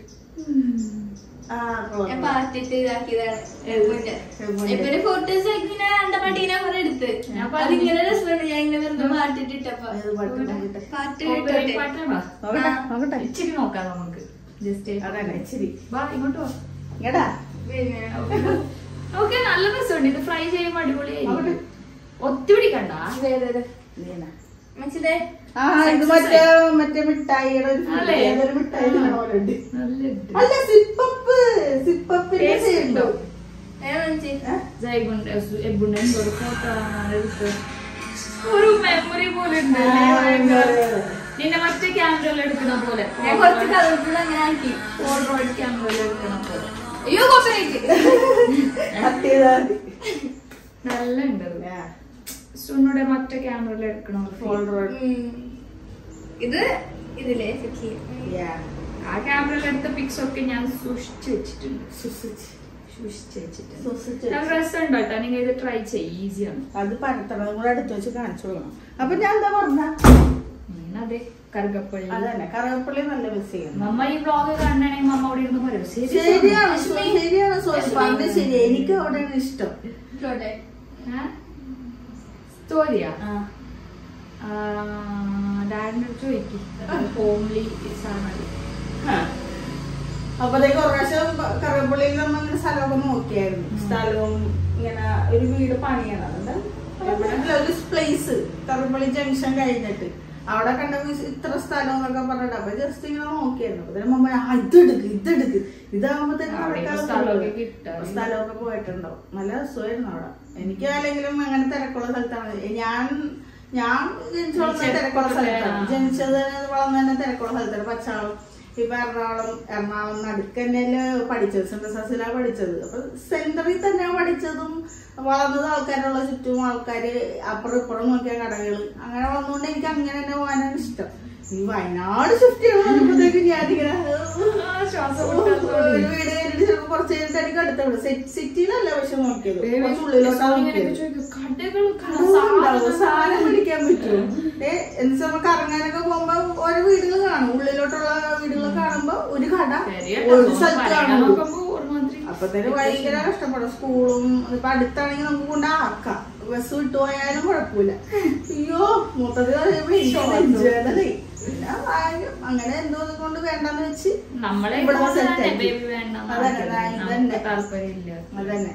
S2: ആ കൊള്ളാം.
S3: ഞാൻ പാട്ടിട്ട് ഇതാക്കിയതാണ് മുന്നേ.
S2: മുന്നേ.
S3: ഇവര് ഫോട്ടോസ് ഇങ്ങനെ കണ്ട പട്ടീനെ കുറെ എടുത്ത്
S1: ഞാൻ
S3: അതിങ്ങനെ രസമുണ്ട് ഞാൻ ഇങ്ങനെ വെറുതെ പാട്ടിട്ടിട്ടപ്പോ
S2: ഏത് പാട്ട് നോക്കട്ടെ?
S3: പാട്ട് കേട്ടോട്ടെ
S2: നോക്കട്ടെ നോക്കട്ടെ
S1: ഇച്ചിരി നോക്കാം നമുക്ക് ജസ്റ്റ്
S2: അതന്നെ ഇച്ചിരി
S1: വാ ഇങ്ങോട്ട് വാ
S2: ഇങ്ങടാ
S3: പിന്നെ
S1: ഓക്കെ നല്ല രസമുണ്ട് ഇത് ഫ്രൈ ചെയ്യുമ്പോ
S2: നോക്കട്ടെ.
S1: അടിപൊളിയായിരിക്കും ഒത്തുപിടി കണ്ട
S2: നീന.
S3: മച്ചിതേ
S2: ആ ഇത് മറ്റേ മറ്റേ മിഠായിയുടെ ഒരു
S1: അല്ലേ?
S2: ഏതൊരു മിഠായി ഇങ്ങനെ പോലെ ഉണ്ട്
S1: നല്ല
S2: അല്ല സിപ്പപ്പ് സിപ്പപ്പിന്റെ
S1: Taste
S2: ചെയ്യുണ്ടോ
S3: ഞാൻ മച്ചി
S1: ജൈഗുണ്ട് എബുണ്ട് ഒരു ഫോട്ടോ എടുത്ത് ഒരു മെമ്മറി പോലെ ഉണ്ട് നിന്നെ മറ്റേ ക്യാമറയിൽ എടുക്കുന്ന പോലെ
S3: ഞാൻ കുറച്ച് കളർഫുൾ അങ്ങനെ ആക്കി
S1: പോൾറോയിഡ് ക്യാമറയിൽ എടുക്കുന്ന പോലെ
S3: അയ്യോ കോപ്പറേറ്റ്
S2: കത്തിയതാ മതി
S1: നല്ല ഉണ്ട് സുന്നോടെ മറ്റേ ക്യാമറയിൽ എടുക്കണം
S2: ഫോൾഡർ
S3: ഇത് ഇതില്ലേ സെറ്റ്
S1: ആ ക്യാമറയിൽ എടുത്ത പിക്സ് ഒക്കെ ഞാൻ സൂക്ഷിച്ചു വെച്ചിട്ടുണ്ട്
S2: സുസിച്ച്
S1: സൂക്ഷിച്ചു വെച്ചിട്ടുണ്ട്
S2: സുസിച്ച്
S1: നല്ല രസമുണ്ട് കേട്ടോ നിങ്ങൾ ഇത് ട്രൈ ചെയ്യും ഈസിയാണ്
S2: അത് പരത്തണം കൂടെ അടുത്ത് വെച്ച് കാണിച്ചു കൊടുക്കണം അപ്പൊ ഞാൻ എന്താ പറഞ്ഞ
S1: അതെ കറുകപ്പള്ളി
S2: അതന്നെ കറിവേപ്പള്ളി നല്ല മിസ് ചെയ്യുന്നു
S1: മമ്മ ഈ വ്ളോഗ് കാണണമെങ്കിൽ മമ്മ അവിടെ ഇരുന്ന് പറയും ശരി
S2: ശരിയാണ് ശരിയാണ് സോറി പറഞ്ഞത് ശരി എനിക്ക് അവിടെയാണ് ഇഷ്ടം
S1: സ്റ്റോറിയാ
S2: ആ.
S1: ഡാഡിന്റെ അടുത്ത് ചോദിക്കും ഹോംലി സാധനം
S2: ആ. അപ്പത്തേക്ക് ഒരു പ്രാവശ്യം കറിവേപ്പള്ളിയിൽ നമ്മൾ ഇങ്ങനെ സ്ഥലമൊക്കെ നോക്കിയായിരുന്നു സ്ഥലവും ഇങ്ങനെ ഒരു വീട് പണിയാണ് അതുകൊണ്ട് അല്ല, ഒരു പ്ലേസ് കറിവേപ്പള്ളി ജംഗ്ഷൻ കഴിഞ്ഞിട്ട് അവിടെ കണ്ട ഇത്ര സ്ഥലം എന്നൊക്കെ പറഞ്ഞിട്ട് അപ്പൊ ജസ്റ്റ് ഇങ്ങനെ നോക്കിയായിരുന്നു അപ്പൊ മുമ്പ് ആ ഇതെടുക്ക് ഇതെടുക്ക് ഇതാകുമ്പോ തന്നെ
S1: അവിടെ
S2: നടക്കാൻ
S1: സ്ഥലമൊക്കെ
S2: പറ്റുള്ളൂ.
S1: കിട്ടാൻ.
S2: സ്ഥലമൊക്കെ പോയിട്ടുണ്ടാവും നല്ല രസമായിരുന്നു അവിടെ എനിക്ക് അല്ലെങ്കിലും അങ്ങനെ തിരക്കുള്ള സ്ഥലത്താണ് ഞാൻ ഞാൻ ജനിച്ചു വളർന്ന തിരക്കുള്ള സ്ഥലത്താണ് ജനിച്ചത് വളർന്ന തന്നെ തിരക്കുള്ള സ്ഥലത്താണ് പച്ചാളം ഇപ്പൊ എറണാകുളം എറണാകുളം നടുക്ക് തന്നെയല്ലേ പഠിച്ചത് സെൻട്രൽ സസിലാണ് പഠിച്ചത് അപ്പൊ സെന്ററിൽ തന്നെ പഠിച്ചതും വളർന്നത് ആൾക്കാരുള്ള ചുറ്റും ആൾക്കാര് അപ്പുറം ഇപ്പുറം നോക്കിയ കടകള് അങ്ങനെ വന്നുകൊണ്ട് എനിക്ക് അങ്ങനെ തന്നെ പോകാനാണ് ഇഷ്ടം ഈ വയനാട് ഷിഫ്റ്റ് ചെയ്യുമ്പോഴത്തേക്ക് ഞാനിങ്ങനെ
S1: ശ്വാസം
S2: ഒരു വീട് കഴിഞ്ഞിട്ട് ചിലപ്പോ കുറച്ച് കഴിഞ്ഞിട്ട് എനിക്ക് അടുത്ത വീട് സിറ്റിയിലല്ല പക്ഷെ നോക്കിയത് കുറച്ച് ഉള്ളിലോട്ടാണ് നോക്കിയത് ഉണ്ടാവും. സാധനം പിടിക്കാൻ പറ്റും ഏ എന്നുവെച്ചാൽ നമുക്ക് ഇറങ്ങാനൊക്കെ പോകുമ്പോ ഓരോ വീടുകൾ കാണും ഉള്ളിലോട്ടുള്ള വീടുകൾ കാണുമ്പോ ഒരു കട ഒരു സ്ഥലത്ത് കാണുള്ളൂ അപ്പത്തേന് ഭയങ്കര കഷ്ടപ്പെടും സ്കൂളും ഇപ്പൊ അടുത്താണെങ്കിൽ നമുക്ക് കൊണ്ടാക്കാം ബസ് വിട്ടുപോയാലും കുഴപ്പമില്ല അയ്യോ മൊത്തത്തിൽ പറയുമ്പോ എനിക്ക് നെഞ്ചുവേദനയായി. പിന്നെ ഭാഗ്യം. അങ്ങനെ എന്തോ കൊണ്ട് വേണ്ടെന്ന് വെച്ച്
S1: നമ്മളെ
S2: ഇവിടെ
S1: ഇതുപോലെ
S2: set
S1: തന്നെ
S2: ആക്കി.
S1: baby വേണ്ട
S2: അതന്നെ,
S1: നമുക്ക്
S2: അതന്നെ.
S1: താല്പര്യമില്ല
S2: അതന്നെ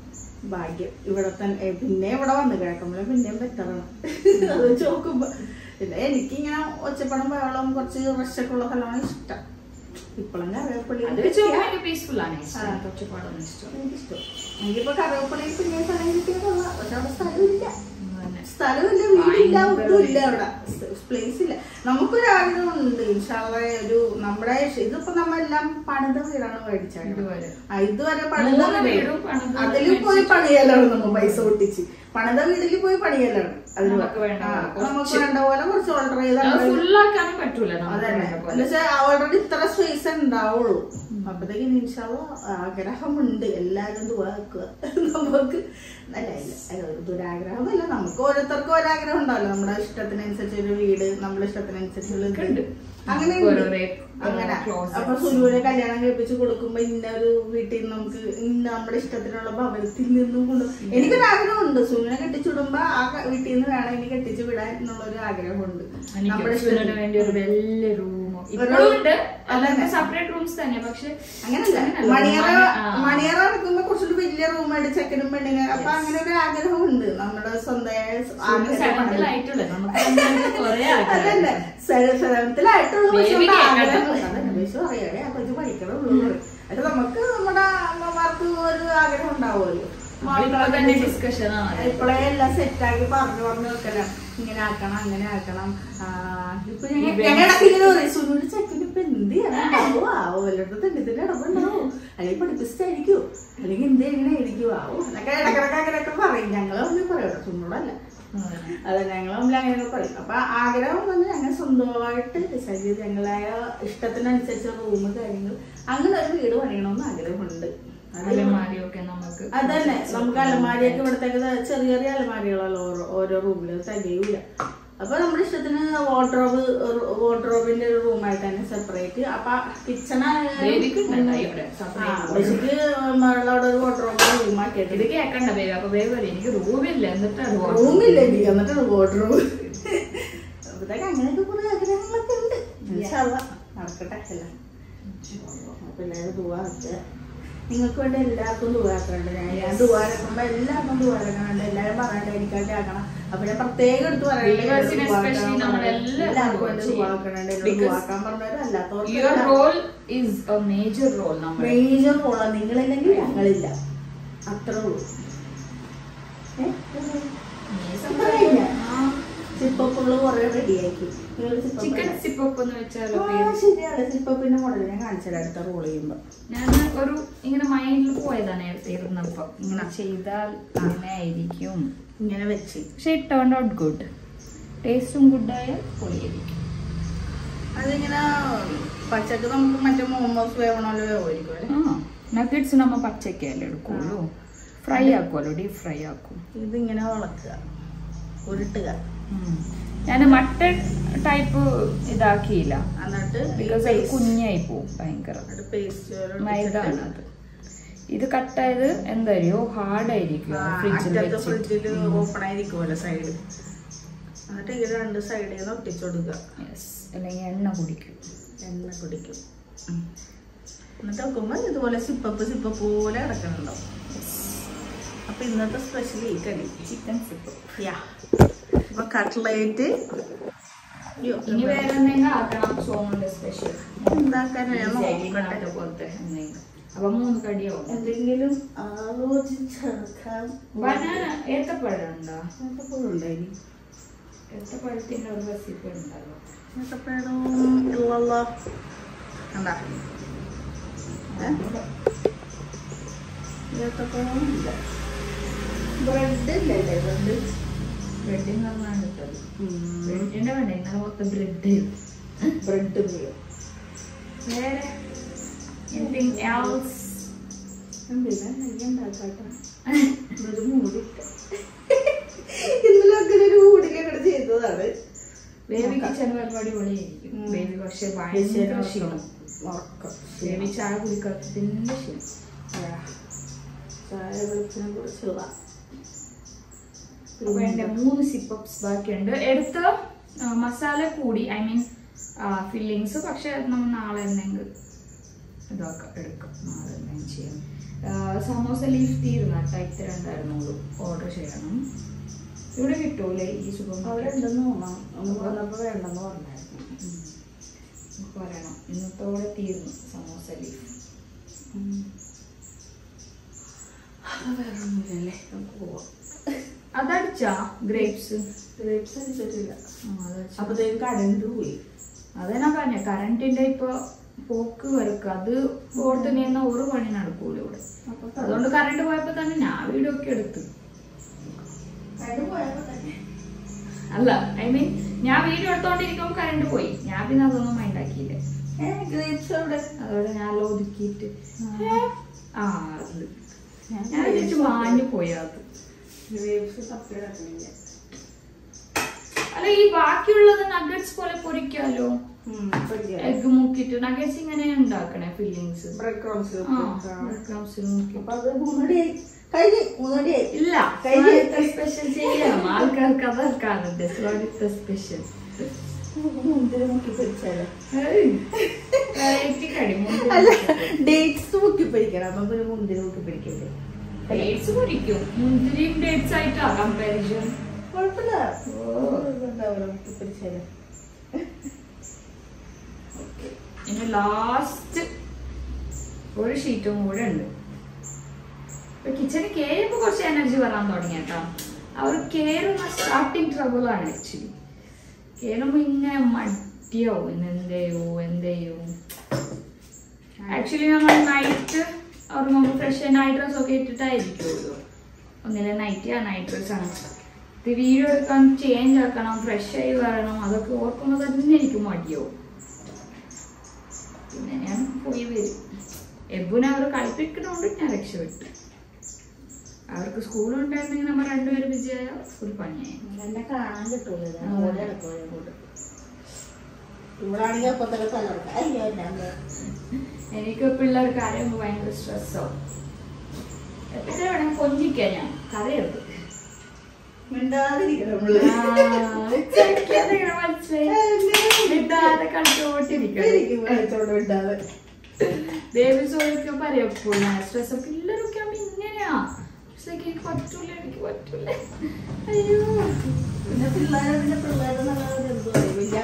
S2: ഭാഗ്യം ഇവിടെ തന്നെ ഏ, പിന്നെ ഇവിടെ വന്ന് കിടക്കുമ്പോൾ പിന്നെയും ബെറ്ററാണ് അത് വെച്ച് നോക്കുമ്പോ പിന്നെ എനിക്കിങ്ങനെ ഒച്ചപ്പടം ബഹളം കുറച്ച് റഷൊക്കെ ഉള്ള സ്ഥലമാണ് ഇഷ്ടം ഇപ്പോഴും കറിവേപ്പള്ളി
S1: അത് വെച്ച് നോക്കുമ്പോൾ പീസ്ഫുൾ ആണ് ഇഷ്ടം ഒച്ചപ്പാടൊന്നും ഇഷ്ടം
S2: എനിക്കിഷ്ടം എനിക്കിപ്പോ കറിവേപ്പള്ളിയിൽ പിന്നെ സ്ഥലം കിട്ടിയതല്ല പക്ഷെ അവിടെ സ്ഥലമില്ല
S1: അതന്നെ.
S2: സ്ഥലമില്ല വീടില്ല ഒന്നുമില്ല അവിടെ പ്ലേസ് ഇല്ല നമുക്കൊരു ആഗ്രഹമുണ്ട് ഇൻഷാള്ള ഒരു നമ്മുടെ ഇതിപ്പോ നമ്മളെല്ലാം പണിത വീടാണ് മേടിച്ചത്
S1: ഇതുവരെ.
S2: ആ, ഇതുവരെ പണിത
S1: മൂന്ന്
S2: വീട്
S1: വീടും പണിത്
S2: അതിൽ പോയി പണിയലാണ് നമ്മൾ പൈസ പൊട്ടിച്ച് പണിത വീട്ടിൽ പോയി പണിയലാണ് അതിന്
S1: നമുക്ക് വേണ്ട
S2: ആ,
S1: പോലെ
S2: നമുക്ക് വേണ്ട പോലെ കുറച്ച് ഓർഡർ ചെയ്ത്
S1: അത്
S2: അങ്ങനെ
S1: ഫുള്ളാക്കാനും പറ്റൂല നമുക്ക്
S2: അതന്നെ
S1: വേണ്ട പോലെ.
S2: എന്നുവെച്ചാൽ ഓൾറെഡി ഇത്ര സ്പേസ് ഉണ്ടാവുള്ളൂ അപ്പത്തേക്ക് നിമിഷാവോ ആഗ്രഹമുണ്ട് എല്ലാരും ദുവാക്കുക നമുക്ക് അല്ല ഇല്ല അല്ല, ഒരു ദുരാഗ്രഹമല്ല നമുക്ക് ഓരോരുത്തർക്കും ഒരാഗ്രഹം ഉണ്ടാവല്ലോ നമ്മുടെ ഇഷ്ടത്തിനനുസരിച്ച് ഒരു വീട് നമ്മുടെ ഇഷ്ടത്തിനനുസരിച്ചുള്ള ഇത്.
S1: ഉണ്ട്.
S2: അങ്ങനെ
S1: നമുക്ക്
S2: ഉണ്ട്.
S1: ഓരോരോ,
S2: അങ്ങനെ
S1: closets.
S2: അപ്പൊ സുരുവിനെ കല്യാണം കഴിപ്പിച്ച് കൊടുക്കുമ്പോ ഇന്ന ഒരു വീട്ടിൽ നിന്ന് നമുക്ക് ഇന്ന നമ്മുടെ ഇഷ്ടത്തിനുള്ള ഭവനത്തിൽ നിന്നും കൊണ്ട് എനിക്കൊരു ആഗ്രഹമുണ്ട് സുരുവിനെ കെട്ടിച്ചുവിടുമ്പോ ആ ക- വീട്ടിൽ നിന്ന് വേണം ഇനി കെട്ടിച്ചു വിടാൻ എന്നുള്ള ഒരു ആഗ്രഹമുണ്ട്
S1: എനിക്ക്
S2: നമ്മുടെ
S1: ഹസ്ബൻഡിന്
S2: ഇഷ്ടത്തിന്.
S1: വേണ്ടി ഒരു വലിയ റൂമോ
S2: ഒരു-
S1: ഇപ്പോഴും ഉണ്ട്
S2: അതന്നെ.
S1: അതൊക്കെ സെപ്പറേറ്റ് റൂംസ് തന്നെ പക്ഷെ
S2: അങ്ങനല്ല
S1: അങ്ങനല്ല.
S2: മണിയറ
S1: ആ.
S2: മണിയറ നടക്കുമ്പോ കുറച്ചുകൂടി വലിയ റൂമായിട്ട് ചെക്കനും പെണ്ണിനും അപ്പൊ അങ്ങനെ ഒരു ആഗ്രഹമുണ്ട് നമ്മുടെ സ്വന്തമായ
S1: സെവൻത്തിലായിട്ടുള്ള നമുക്ക് അങ്ങനെ കുറേ
S2: അതന്നെ
S1: ആൾക്കാരുണ്ട്.
S2: സെവനത്തിലായിട്ടുള്ള
S1: Baby കേൾക്കട്ടെ.
S2: അറിയാതെ കൊച്ചു പഠിക്കണുള്ളൂ പക്ഷെ നമുക്ക് നമ്മുടെ അമ്മമാർക്ക് ഒരു ആഗ്രഹം ഉണ്ടാവുമല്ലോ
S1: നമ്മളിപ്പോ തന്നെ ഡിസ്കഷൻ ആണ്
S2: ഇപ്പോഴേ എല്ലാം സെറ്റാക്കി പറഞ്ഞു പറഞ്ഞു വെക്കണം ഇങ്ങനെ ആക്കണം അങ്ങനെ ആക്കണം ആ, ഇപ്പൊ ഞങ്ങ-
S1: ഇവൻ-
S2: ഞങ്ങളുടെ ഇടയ്ക്ക് ഇങ്ങനെ പറയും സുനിയുടെ ചെക്കന് ഇപ്പൊ എന്ത് ചെയ്യാനാവോ ആവോ വല്ലയിടത്തും തെണ്ടിത്തിന്റെ ഇടപെണ്ടാവോ അല്ലെങ്കിൽ പഠിപ്പിച്ചിട്ടായിരിക്കോ അല്ലെങ്കിൽ എന്ത് എങ്ങനെ ആയിരിക്കും ആവോ എന്നൊക്കെ ഇടക്കിടക്ക് അങ്ങനെയൊക്കെ പറയും ഞങ്ങള് ഒന്നും പറയണം സുനോടല്ല അതെ ഞങ്ങൾ തമ്മിൽ അങ്ങനെയൊക്കെ പറയും അപ്പൊ ആഗ്രഹം വന്ന് ഞങ്ങൾ സ്വന്തമായിട്ട് ഡിസൈഡ് ചെയ്ത് ഞങ്ങളായ ഇഷ്ടത്തിനനുസരിച്ച് റൂം കാര്യങ്ങൾ അങ്ങനെ ഒരു വീട് പണിയണമെന്ന് ആഗ്രഹമുണ്ട് അത്
S1: അലമാരിയൊക്കെ നമുക്ക്
S2: അതന്നെ നമുക്ക് അലമാരിയൊക്കെ ഇവിടത്തേക്ക് ചെറിയ ചെറിയ അലമാരികളല്ലോ ഓരോ ഓരോ റൂമിൽ തികയൂല അപ്പൊ നമ്മുടെ ഇഷ്ടത്തിന് വാർഡ്രോബ് വാർഡ്രോബിന്റെ ഒരു റൂമായിട്ട് തന്നെ സെപ്പറേറ്റ് അപ്പൊ കിച്ചൺ
S1: ബേബിക്ക് ഉണ്ടോ ഇവിടെ separate room?
S2: ബേസിക്ക് അവിടെ ഒരു വാർഡ്രോബ് റൂമാക്കിയിട്ട്
S1: ഇത് കേക്കണ്ട ബേബി അപ്പൊ ബേബി പറയും എനിക്ക് റൂമില്ല എന്നിട്ടാണ്
S2: റൂമില്ല എനിക്ക് എന്നിട്ടാണ് വാർഡ്രോബ് അപ്പത്തേക്ക് അങ്ങനെയൊക്കെ കുറെ ആഗ്രഹങ്ങളൊക്കെ ഉണ്ട് ഇൻഷാ അള്ളാ, നടക്കട്ടെ എല്ലാം അപ്പൊ എല്ലാവരും ദുവാക്കുക നിങ്ങൾക്ക് വേണ്ടി എല്ലാവർക്കും ദുവാക്കുന്നുണ്ട് ഞാൻ ഞാൻ ദുവാരക്കുമ്പോ എല്ലാവർക്കും ദുവാരക്കണുണ്ട് എല്ലാവരും പറയണ്ട എനിക്കായിട്ട് ആക്കണം അപ്പൊ ഞാൻ പ്രത്യേകം എടുത്ത്
S1: Viewers ന് especially നമ്മൾ എല്ലാവർക്കും
S2: എല്ലാവർക്കും വേണ്ടി
S1: ചെയ്യും.
S2: ദുവാക്കണുണ്ട് എന്നോട്
S1: Because
S2: ദുവാക്കാൻ പറഞ്ഞവരും
S1: യുവർ
S2: അല്ലാത്തവർക്ക്
S1: role is a major role നമ്മൾ
S2: മേജർ റോളാണ് നിങ്ങളില്ലെങ്കിൽ ഞങ്ങളില്ല അത്രേ ഉള്ളൂ ഏ? ഇപ്പൊ കഴിഞ്ഞോ? സിപ്പപ്പുകള് കുറെ റെഡിയാക്കി
S1: ചിക്കൻ സിപ്പപ്പ് എന്ന് വെച്ചാൽ
S2: ശരിയാണ് സിപ്പപ്പിന്റെ മോഡൽ ഞാൻ കാണിച്ചത് അടുത്ത റോൾ ചെയ്യുമ്പോ
S1: ഞാൻ ഒരു ഇങ്ങനെ മൈൻഡിൽ പോയതാ നേരത്തെ ഇരുന്നപ്പോ ഇങ്ങനെ ചെയ്താൽ അങ്ങനെ ആയിരിക്കും
S2: ഇങ്ങനെ വെച്ച്
S1: പക്ഷെ ഇറ്റ് ടേൺ ഔട്ട് ഗുഡ് ടേസ്റ്റും ഗുഡായാൽ പൊളിയായിരിക്കും
S2: അതിങ്ങനെ പച്ചക്ക് നമുക്ക് മറ്റേ മോമോസ് വേവണമല്ലോ വേവായിരിക്കും അല്ലേ
S1: ആ നഗറ്റ്സ് നമ്മ പച്ചക്കല്ലേ എടുക്കുള്ളൂ ഫ്രൈ ആക്കുമല്ലോ ഡീപ് ഫ്രൈ ആക്കും
S2: ഇതിങ്ങനെ വളക്കുക ഉരുട്ടുക
S1: ഞാൻ മട്ടൺ ടൈപ്പ് ഇതാക്കിയില്ല
S2: എന്നിട്ട് ഈ
S1: ബിക്കോസ് അത്
S2: paste-
S1: കുഞ്ഞായി പോവും ഭയങ്കര
S2: എന്നിട്ട് paste
S1: മൈദാണ് അത് ഇത് കട്ടായത് എന്തായാലും ഹാർഡ് ആയിരിക്കും
S2: ആ,
S1: ഫ്രിഡ്ജിൽ
S2: അറ്റത്തെ ഫ്രിഡ്ജിൽ
S1: വെച്ചിട്ട്
S2: ഓപ്പൺ ആയിരിക്കുമല്ലോ സൈഡ് എന്നിട്ട് ഇത് രണ്ട് സൈഡിൽ നിന്ന് ഒട്ടിച്ചു കൊടുക്കുക
S1: യെസ് അല്ലെങ്കിൽ എണ്ണ കുടിക്കും
S2: എണ്ണ കുടിക്കും ഉം. എന്നിട്ട് വെക്കുമ്പോൾ ഇതുപോലെ സിപ്പപ്പ് സിപ്പപ്പ് പോലെ കിടക്കുന്നുണ്ടാവും അപ്പൊ ഇന്നത്തെ സ്പെഷ്യൽ ഈ കടി
S1: ചിക്കൻ സിപ്പ്
S2: യാ അപ്പൊ കട്ട്ലേറ്റ്
S1: ഇനി വേറെ എന്തെങ്കിലും ആക്കണം സോമിന്റെ സ്പെഷ്യൽ
S2: ഉണ്ടാക്കാനാ ഞാൻ നോക്കട്ടെ
S1: പോലത്തെ എന്തെങ്കിലും അപ്പൊ മൂന്ന് കടിയാവും
S2: എന്തെങ്കിലും ആലോചിച്ചെടുക്കാം
S1: ബനാന ഏത്തപ്പഴം ഉണ്ടോ
S2: ഉണ്ടായി
S1: ഏത്തപ്പഴത്തിന്റെ ഒരു റെസിപ്പി ഉണ്ടല്ലോ
S2: ഇല്ലല്ലോ കണ്ടാ ബ്രെഡ് ഇല്ലല്ലേ ബ്രെഡ്
S1: ബ്രെഡിൽ നിന്നാണ് കിട്ടത് ബ്രെഡിന്റെ വേണ്ട ഇന്നലെ മൊത്തം ബ്രെഡ്
S2: ബ്രെഡ് വീഴും
S1: വേറെ anything else
S2: എന്തിനാ നെയ്യ് ഉണ്ടാക്കാട്ടോ ഒരു മൂടിട്ട് ഇന്നലെ അങ്ങനെ ഒരു മൂടിലൊക്കെ ചെയ്തതാണ്
S1: ബേബി കിച്ചൺ പരിപാടി പൊളിയായിരിക്കും
S2: ഉം.
S1: ബേബി പക്ഷെ ഭയങ്കര ക്ഷീണം
S2: ഉറക്കം
S1: ബേബി ചായ കുടിക്കാത്തതിന്റെ ക്ഷീണം
S2: ചായ വെളുപ്പിനെ കുറിച്ചുള്ള
S1: അപ്പൊ എന്റെ മൂന്ന് സിപ്പപ്സ് ബാക്കിയുണ്ട് എടുത്ത ആ, മസാല കൂടി ഐ മീൻ ഫില്ലിങ്സ് പക്ഷെ അത് നമ്മൾ നാളെ എന്തെങ്കിലും ഇതൊക്കെ എടുക്കാം നാളെ എന്തെങ്കിലും ചെയ്യാം ആ, സമോസ ലീഫ് തീർന്ന ടൈപ്പ് രണ്ടായിരുന്നുള്ളൂ ഓർഡർ ചെയ്യണം ഇവിടെ കിട്ടൂലേ ഈ സൂപ്പർ
S2: അവിടെ ഉണ്ടെന്ന് തോന്നാം ഒന്ന് വന്നപ്പോ വേണ്ടെന്ന് പറഞ്ഞായിരുന്നു
S1: പറയണം ഇന്നത്തോടെ തീർന്നു സമോസ ലീഫ്
S2: അത് വേറെ ഒന്നുമില്ലല്ലേ നമുക്ക് പോവാം
S1: അതടിച്ചാ ഗ്രേപ്സ്
S2: ഗ്രേപ്സ് അടിച്ചിട്ടില്ല
S1: അതടിച്ചാ
S2: അപ്പത്തേക്കും കടണ്ട് പോയി
S1: അതെ ഞാൻ പറഞ്ഞ കറണ്ടിന്റെ ഇപ്പൊ പോക്ക് വരക്ക് അത് ഓർത്ത് നീന്ന ഒരു പണി നടക്കൂല ഇവിടെ
S2: അപ്പൊ
S1: അതുകൊണ്ട് കറണ്ട് പോയപ്പോ തന്നെ ഞാൻ വീഡിയോ ഒക്കെ എടുത്തു
S2: കടണ്ട് പോയപ്പോ തന്നെ
S1: അല്ല ഐ മീൻ ഞാൻ വീഡിയോ എടുത്തോണ്ടിരിക്കുമ്പോ കറണ്ട് പോയി ഞാൻ പിന്നെ അതൊന്നും മൈൻഡാക്കിയില്ല
S2: ഏ ഗ്രേപ്സ് അവിടെ
S1: അതോടെ ഞാൻ ഒതുക്കിയിട്ട് ആ അത്
S2: ഞാൻ
S1: ഞാൻ വിചാരിച്ചു മാഞ്ഞു പോയി അത്
S2: ഗ്രേപ്സ് തപ്പി കിടക്കുന്നില്ല
S1: അല്ല ഈ ബാക്കിയുള്ളത് നഗറ്റ്സ് പോലെ പൊരിക്കാലോ എഗ് മുക്കിട്ട് നഗറ്റ്സ് ഇങ്ങനെ ഉണ്ടാക്കണേ ഫില്ലിങ്സ്
S2: ബ്രെഡ് ക്രംസ്
S1: ആ ക്രംസിൽ മുക്കി
S2: അപ്പൊ അത് മൂന്നടിയായി കഴിഞ്ഞ് മൂന്നടിയായി
S1: ഇല്ല
S2: കഴിഞ്ഞ്.
S1: സ്പെഷ്യൽ ചെയ്യണം ആൾക്കാർക്ക് അതൊക്കെ സ്പെഷ്യൽ
S2: മുന്തിരി മുക്കി പൊരിച്ചാലോ
S1: വെറൈറ്റി കടി
S2: അല്ല ഡേറ്റ്സ് മുക്കി പൊരിക്കണം അപ്പൊ പിന്നെ മുന്തിരി മുക്കി പൊരിക്കണ്ടേ
S1: ഡേറ്റ്സ് പൊരിക്കും മുന്തിരിയും ഡേറ്റ്സ് ആയിട്ടാ കമ്പാരിസൺ
S2: കുഴപ്പമില്ല
S1: ഓ.
S2: ഇതുണ്ടാവില്ല മുക്കി പൊരിച്ചാലോ
S1: ഇനി ലാസ്റ്റ് ഒരു ഷീറ്റും കൂടെ ഉണ്ട് ഇപ്പൊ കിച്ചണിൽ കയറിയപ്പോ കുറച്ച് എനർജി വരാൻ തുടങ്ങി കേട്ടോ അവർ കയറുന്ന സ്റ്റാർട്ടിങ് ട്രബിൾ ആണ് ആക്ച്വലി കയറുമ്പോ ഇങ്ങനെ മടിയാവും ഇന്ന് എന്തെയോ എന്തെയോ ആക്ച്വലി നമ്മൾ നൈറ്റ് ഉറങ്ങുമ്പോൾ ഫ്രഷ് നൈറ്റ് ഡ്രസ് ഒക്കെ ഇട്ടിട്ടായിരിക്കുമല്ലോ ഒന്നിലെ നൈറ്റ് ആ നൈറ്റ് ഡ്രസ് ആണ് ഇത് വീഡിയോ എടുക്കാൻ ചേഞ്ച് ആക്കണം ഫ്രഷ് ആയി വരണം അതൊക്കെ ഓർക്കുമ്പോൾ തന്നെ എനിക്ക് മടിയാവും പിന്നെ ഞാൻ പോയി വരും എബുനെ അവർ കളിപ്പിക്കണോണ്ട് ഞാൻ രക്ഷപ്പെട്ടു അവർക്ക് സ്കൂൾ ഉണ്ടായിരുന്നെങ്കിൽ നമ്മൾ രണ്ടുപേരും വിജയ ഫുൾ പണിയായി
S2: എന്നെ കാണാൻ കിട്ടൂല ഞാൻ
S1: ആ.
S2: ഓടി നടക്കും അങ്ങോട്ട് ഇവിടാണെങ്കിൽ അപ്പൊ തന്നെ തലർക്കാം അയ്യോ എന്നെ അമ്മ.
S1: എനിക്ക് പിള്ളേർക്ക് അറിയുമ്പോൾ ഭയങ്കര സ്ട്രെസ്സാവും എപ്പോഴും വേണം കൊഞ്ചിക്കാൻ ഞാൻ കരയരുത്
S2: മിണ്ടാതിരിക്കണം
S1: ആ,
S2: നമ്മള്.
S1: ചെറുക്കിയതിങ്ങനെ മനസ്സിലായി വിടാതെ കളിച്ചോണ്ടിരിക്കണം
S2: എനിക്ക് വെളിച്ചോണ്ട് വിട്ടാതെ
S1: ബേബി സോയൊക്കെ പറയപ്പോ ഞാൻ സ്ട്രെസ് പിള്ളേരൊക്കെ ആവുമ്പോ ഇങ്ങനെയാ പക്ഷേ എനിക്ക് പറ്റൂല എനിക്ക് പറ്റൂല അയ്യോ
S2: പിന്നെ പിള്ളേരെ പിന്നെ പിള്ളേരെ നല്ല എന്തോ വലിയ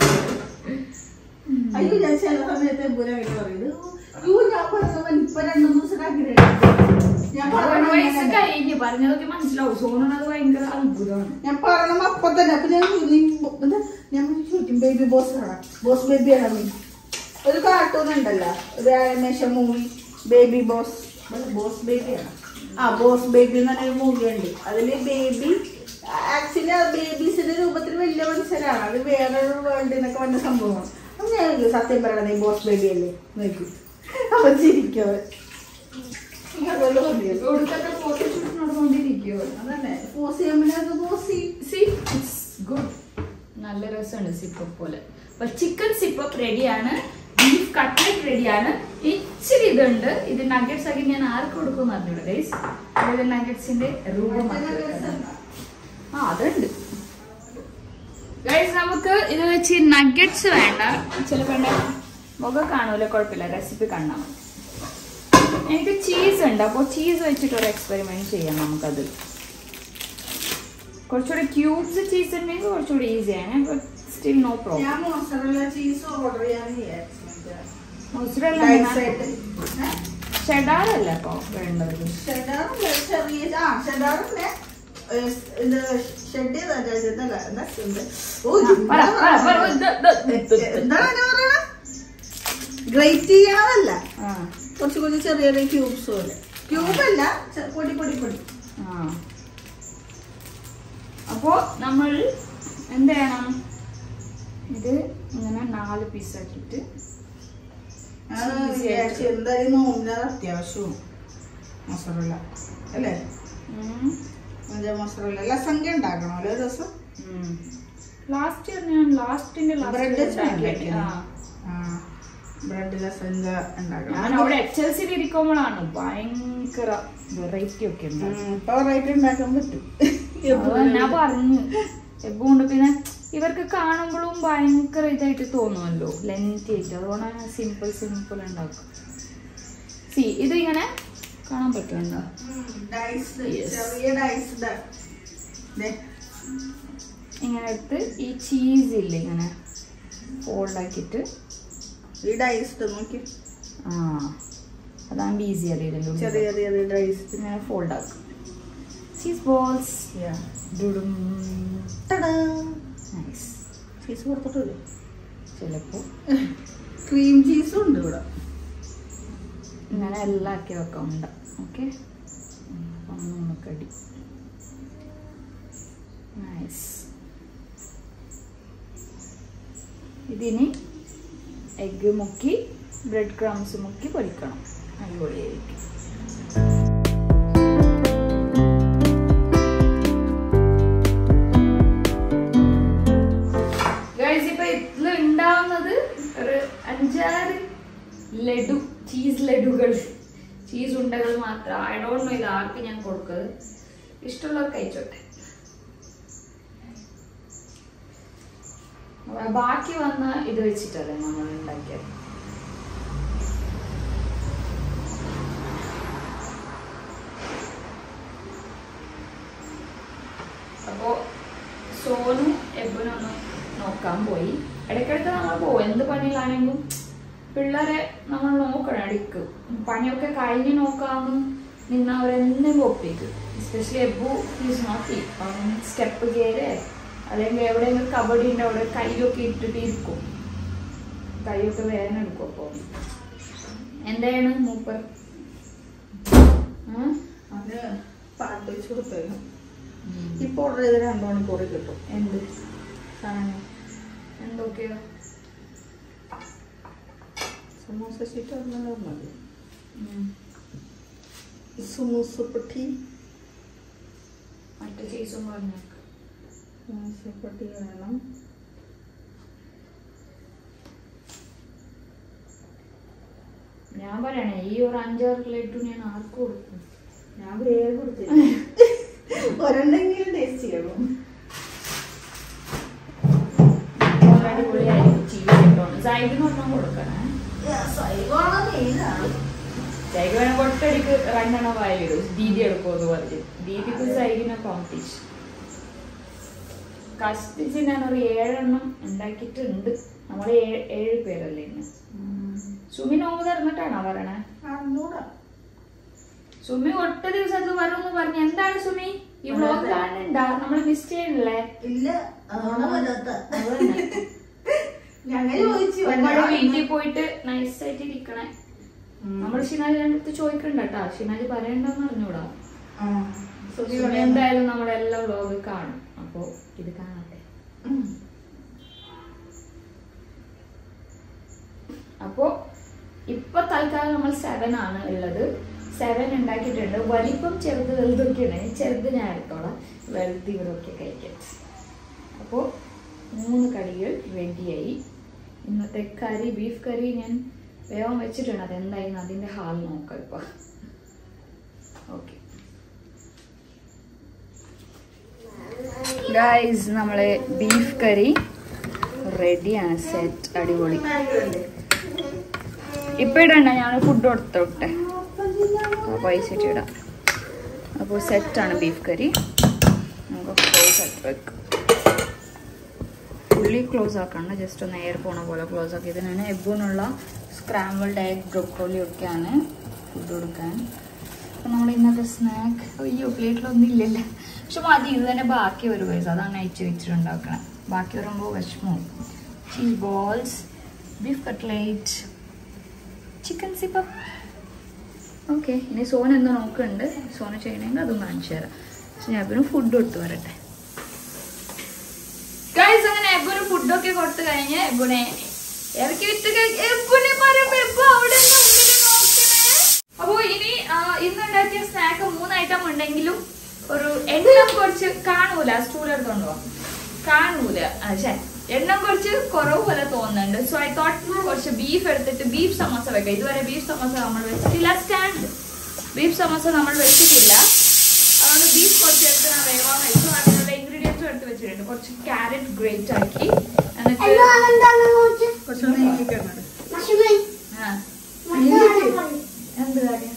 S2: അയ്യോ ഞാൻ ചില സമയത്ത് എമ്പൂരെ അങ്ങനെ പറയുന്നത് അയ്യോ ഞാൻ പറഞ്ഞവൻ ഇപ്പൊ രണ്ടു ദിവസം ആഗ്രഹിച്ചു ഞാൻ
S1: ഒരു വയസ്സ്
S2: പറഞ്ഞു
S1: കഴിഞ്ഞ് പറഞ്ഞതൊക്കെ മനസ്സിലാവും സോണത് ഭയങ്കര അത്ഭുതമാണ്
S2: ഞാൻ പറയണം അപ്പൊ തന്നെ അപ്പൊ ഞാൻ നീ ബോ- എന്താ ഞാൻ ചോദിക്കും ബേബി ബോസ് ആണ് ബോസ് ബേബി ആണ് നീ ഒരു കാർട്ടൂൺ ഉണ്ടല്ലോ ഒരു animation movie baby boss boss baby ആണ് ആ ബോസ് ബേബി എന്ന് പറഞ്ഞൊരു മൂവി ഉണ്ട് അതില് ബേബി ആക്ച്വലി ആ ബേബീസിന്റെ രൂപത്തിൽ വലിയ മനുഷ്യരാണ് അത് വേറൊരു വേൾഡിൽ നിന്നൊക്കെ വന്ന സംഭവമാണ് അപ്പൊ ഞാൻ ചോദിക്കും, സത്യം പറയണത് ഈ ബോസ് ബേബി അല്ലേ നോക്കി അപ്പൊ ചിരിക്കും അവൻ. അതുപോലെ മതിയല്ലോ.
S1: ഇവിടുത്തെ ഫോട്ടോഷൂട്ട് നടന്നുകൊണ്ടിരിക്കുവോ
S2: അതന്നെ പോസ് ചെയ്യുമ്പോൾ പോസ് ചെയ്യും
S1: സി ഇറ്റ്സ് ഗുഡ് നല്ല രസമുണ്ട് സിപ്പപ്പ് പോലെ അപ്പൊ ചിക്കൻ സിപ്പപ്പ് റെഡിയാണ് ബീഫ് കട്ട്ലറ്റ് റെഡിയാണ് ഇച്ചിരി ഇതുണ്ട് ഇത് നഗറ്റ്സ് ആക്കി ഞാൻ ആർക്ക് കൊടുക്കും അറിഞ്ഞൂടെ ഗൈസ് ഇത് നഗറ്റ്സിന്റെ രൂപം ആ അതുണ്ട് ഗൈസ് നമുക്ക് ഇത് വെച്ച് നഗറ്റ്സ് വേണ്ട ചിലപ്പോൾ മുഖം കാണൂല കുഴപ്പമില്ല റെസിപ്പി കാണാൻ മതി എനിക്ക് ചീസ് ഉണ്ട് അപ്പോൾ ചീസ് വെച്ചിട്ട് ഒരു എക്സ്പെരിമെന്റ് ചെയ്യാം നമുക്കത് കുറച്ചുകൂടി ക്യൂബ്സ് ചീസ് ഉണ്ടെങ്കിൽ കുറച്ചുകൂടി ഈസിയാണ് ബട്ട് സ്റ്റിൽ നോ പ്രോബ്ലം
S2: ഞാൻ മോസറല്ല ചീസ് ഓർഡർ ചെയ്യാൻ വിചാരിച്ചു
S1: ഷെഡാർ അല്ല അപ്പൊ വേണ്ടത്
S2: ഷെഡാറില്ല ചെറിയ ആ ഷെഡാറില്ല ഇത് ഷെഡ് ചെയ്തല്ല ഇതല്ല എന്താ ഇത്? ഓ,
S1: ആ, പറ, പറ, പറ, ഇത്, ഇത്, ഇത്, ഇത്.
S2: എന്താണ് അതിന് പറയണെ? ഗ്രേറ്റ് ചെയ്യണതല്ല
S1: ആ
S2: കുറച്ച് കുറച്ച് ചെറിയ ചെറിയ ക്യൂബ്സ് പോലെ ക്യൂബ് അല്ല ചെ- പൊടി പൊടി പൊടി
S1: ആ അപ്പോ നമ്മൾ എന്ത് ചെയ്യണം ഇത് ഇങ്ങനെ നാല് പീസ് ആക്കിയിട്ട്
S2: അത്
S1: Easy
S2: വിചാരിച്ചു എന്തായാലും നോമ്പിനത് അത്യാവശ്യവും മൊസറല്ല അല്ലേ
S1: ഉം.
S2: മറ്റേ മൊസറല്ല ലസങ്ക ഉണ്ടാക്കണമല്ലോ ഒരു ദിവസം
S1: ഉം. ലാസ്റ്റ് ഇയർ ഞാൻ ലാസ്റ്റിന്റെ
S2: ബ്രെഡ്
S1: ലാസ്റ്റ്
S2: ആ ബ്രെഡ് ലസങ്ക ഉണ്ടാക്കണം
S1: ഞാൻ അവിടെ എച്ച് എൽ സിയിൽ ഇരിക്കുമ്പോഴാണ് ഭയങ്കര വെറൈറ്റി ഒക്കെ ഉണ്ട്
S2: ഉം, ഇപ്പൊ വെറൈറ്റി ഉണ്ടാക്കാൻ പറ്റും
S1: ഞാൻ പറഞ്ഞു എപ്പോണ്ട് പിന്നെ ഇവർക്ക് കാണുമ്പോഴും ഭയങ്കര ഇതായിട്ട് തോന്നുമല്ലോ ലെങ്തി ആയിട്ട് അതുകൊണ്ടാണ് സിമ്പിൾ സിമ്പിൾ ഉണ്ടാക്കും സി ഇത് ഇങ്ങനെ കാണാൻ പറ്റുന്നുണ്ടോ
S2: ഡൈസ്ഡ്
S1: Yes.
S2: ചെറിയ ഡൈസ്ഡ്
S1: ഇങ്ങനെ എടുത്ത് ഈ ചീസ് ഇല്ലേ ഇങ്ങനെ ഫോൾഡ് ആക്കിയിട്ട്
S2: ഈ ഡൈസ്ഡ് നോക്കി
S1: ആ അതാണ് ഈസി അറിയില്ല
S2: ചെറിയ ചെറിയ ഡൈസ്ഡ്
S1: ഇങ്ങനെ ഫോൾഡ് ആക്കും ചീസ് ബോൾസ് നൈസ്
S2: ചീസ് കൊടുത്തിട്ടില്ലേ
S1: ചിലപ്പോൾ
S2: ക്രീം ചീസും ഉണ്ട് ഇവിടെ
S1: ഇങ്ങനെ എല്ലാം ആക്കി വെക്കാം ഉണ്ട് ഓക്കെ അപ്പം നമുക്കടി നൈസ് ഇതിന് എഗ്ഗ് മുക്കി ബ്രെഡ് ക്രംസ് മുക്കി പൊരിക്കണം അടിപൊളിയായിരിക്കും ഗൈസ് ഇപ്പൊ ഇതിൽ ഉണ്ടാവുന്നത് ഒരു അഞ്ചാറ് ലഡു ചീസ് ലഡുകൾ ചീസ് ഉണ്ടകൾ മാത്രം ഐ ഡോണ്ട് നോ ഇത് ആർക്ക് ഞാൻ കൊടുക്കുന്നത് ഇഷ്ടമുള്ളവർ കഴിച്ചോട്ടെ അപ്പൊ ബാക്കി വന്ന ഇത് വെച്ചിട്ടല്ലേ നമ്മൾ ഉണ്ടാക്കിയത് അപ്പോ സോനു എബിനൊന്ന് നോക്കാൻ പോയി ഇടയ്ക്കിടയ്ക്ക് നമ്മൾ പോകും എന്ത് പണിയിലാണെങ്കിലും പിള്ളേരെ നമ്മൾ നോക്കണം ഇടയ്ക്ക് പണിയൊക്കെ കഴിഞ്ഞ് നോക്കാമെന്ന് നിന്ന് അവരെന്തെങ്കിലും ഒപ്പിക്കും എസ്പെഷ്യലി എബു ഈസ് നോട്ട് അവൻ സ്റ്റെപ്പ് കയറേ അല്ലെങ്കിൽ എവിടെയെങ്കിലും കബഡിൻ്റെ അവിടെ കൈയൊക്കെ ഇട്ടിട്ട് ഇരിക്കും കൈയൊക്കെ വേദന എടുക്കും അപ്പോൾ എന്താണ് മൂപ്പർ ആ?
S2: അത് പാട്ട് വെച്ച് കൊടുത്തേക്കും ഇപ്പൊ ഓർഡർ ചെയ്ത് രണ്ടു മണിക്കൂറിൽ കിട്ടും
S1: എന്ത് സാധനം എന്തൊക്കെയോ
S2: സമൂസ ഷീറ്റ് പറഞ്ഞാൽ മതി
S1: ഉം.
S2: സമൂസ പൊട്ടി
S1: മറ്റേ ചീസും പറഞ്ഞേക്ക്
S2: സമൂസ പൊട്ടി വേണം
S1: ഞാൻ പറയണേ ഈ ഒരു അഞ്ചാറ് ലഡു ഞാൻ ആർക്ക് കൊടുക്കും
S2: ഞാൻ വേറെ കൊടുത്തില്ല ഒരെണ്ണെങ്കിലും ടേസ്റ്റ് ചെയ്യണം
S1: അടിപൊളിയായിരിക്കും ചീസ് കിട്ടും സൈഡിന് ഒന്നും കൊടുക്കണേ
S2: സൈവാണ് മെയിനാണ്
S1: സൈഡ് വേണം ഒറ്റടിക്ക് രണ്ടെണ്ണം വായിലിടും ദീദി എടുക്കുമെന്ന് പറഞ്ഞു ദീദിക്ക് സൈഡിനെ കോമ്പറ്റീഷൻ കഷ്ടിച്ച് ഞാൻ ഒരു ഏഴെണ്ണം ഉണ്ടാക്കിയിട്ടുണ്ട് നമ്മൾ ഏഴ് പേരല്ലേ ഇന്ന് സുമി നോമ്പ് തുറന്നിട്ടാണോ പറയണേ
S2: അറിഞ്ഞൂടാ
S1: സുമി ഒറ്റ ദിവസത്തിൽ വരുമെന്ന് പറഞ്ഞു എന്താണ് സുമി ഈ വ്ലോഗ് കാണണ്ട നമ്മൾ മിസ് ചെയ്യണില്ലേ
S2: ഇല്ല അതാണ് വരാത്ത
S1: അതന്നെ.
S2: ഞങ്ങൾ ചോദിച്ചു
S1: നമ്മുടെ വീട്ടിൽ പോയിട്ട് നൈസ് ആയിട്ട് ഇരിക്കണേ നമ്മൾ ഷിനാജിന്റെ അടുത്ത് ചോദിക്കണ്ട കേട്ടാ ഷിനാജി പറയണ്ടെന്ന് അറിഞ്ഞൂടാ സുമി എന്തായാലും നമ്മുടെ എല്ലാ വ്ലോഗ് കാണും അപ്പൊ ഇത് കാണട്ടെ അപ്പോ ഇപ്പൊ തൽക്കാലം നമ്മൾ സെവൻ ആണ് ഉള്ളത് സെവൻ ഉണ്ടാക്കിയിട്ടുണ്ട് വലിപ്പം ചെറുത് വലുതൊക്കെയാണ് ചെറുത് ഞാൻ എടുത്തോളാം വലുത് ഇവരൊക്കെ കഴിക്കാം അപ്പോൾ മൂന്ന് കറികൾ റെഡിയായി ഇന്നത്തെ കറി ബീഫ് കറി ഞാൻ വേഗം വെച്ചിട്ടുണ്ട് അതെന്തായിരുന്നു അതിന്റെ ഹാൾ നോക്കാം ഇപ്പൊ ഓക്കെ ഗായ്സ് നമ്മളെ ബീഫ് കറി റെഡിയാണ് സെറ്റ് അടിപൊളി ഇപ്പൊ ഇടണ്ട ഞാൻ ഫുഡ് കൊടുത്തോട്ടെ പൈസ ഇടാം അപ്പോൾ സെറ്റാണ് ബീഫ് കറി നമുക്ക് ക്ലോസ് ആക്കി വെക്കാം ഫുള്ളി ക്ലോസ് ആക്കണ്ട ജസ്റ്റ് ഒന്ന് എയർ പോണ പോലെ ക്ലോസ് ആക്കി ഇതിനാണ് എബൂനുള്ള സ്ക്രാമ്പിൾഡ് എഗ് ബ്രൊക്കോളി ഒക്കെയാണ് ഫുഡ് കൊടുക്കാൻ അപ്പം നമ്മൾ ഇന്നത്തെ സ്നാക്ക് അയ്യോ പ്ലേറ്റിലൊന്നും ഇല്ലല്ലോ പക്ഷെ മതി ഇത് തന്നെ ബാക്കി വരും guys. അതാണ് അയച്ചു വെച്ചിട്ടുണ്ടാക്കണേ ബാക്കി വരുമ്പോൾ വിഷമവും cheese balls beef cutlet chicken സിപ്പ ഓക്കെ ഇനി സോന എന്ന് നോക്കുന്നുണ്ട് സോന ചെയ്യണമെങ്കിൽ അതും കാണിച്ചു തരാം പക്ഷെ ഞാൻ എബിന് ഫുഡ് കൊടുത്തു വരട്ടെ ഗൈസ് അങ്ങനെ എബിന് ഫുഡൊക്കെ കൊടുത്തു കഴിഞ്ഞ് എബുനെ ഇറക്കി വിട്ട് കഴി- എബുനെ പറയുമ്പോ എബു അവിടെ നിന്ന് മുന്നില് നോക്കണേ. അപ്പൊ ഇനി ആ, ഇന്ന് ഉണ്ടാക്കിയ സ്നാക്ക് മൂന്ന് ഐറ്റം ഉണ്ടെങ്കിലും ഒരു എണ്ണം കുറച്ച് കാണൂല സ്റ്റൂൾ എടുത്തോണ്ട് പോവാം കാണൂല പക്ഷേ എണ്ണം കുറച്ച് കുറവ് പോലെ തോന്നുന്നുണ്ട് സോ ഐ തോട്ട് കുറച്ച് ബീഫ് എടുത്തിട്ട് ബീഫ് സമോസ വെക്കാം ഇതുവരെ ബീഫ് സമോസ നമ്മൾ വെച്ചിട്ടില്ല സ്റ്റാൻഡ് ബീഫ് സമോസ നമ്മൾ വെച്ചിട്ടില്ല അതുകൊണ്ട് ബീഫ് കുറച്ച് എടുത്ത് ഞാൻ വേവാൻ വെച്ചു അതിനുള്ള ഇൻഗ്രീഡിയൻസും എടുത്ത് വെച്ചിട്ടുണ്ട് കുറച്ച് ക്യാരറ്റ് ഗ്രേറ്റ് ആക്കി എന്നിട്ട്
S2: കുറച്ചുകൂടി നീക്കിക്കണം
S1: ആ, എന്ത് കാര്യം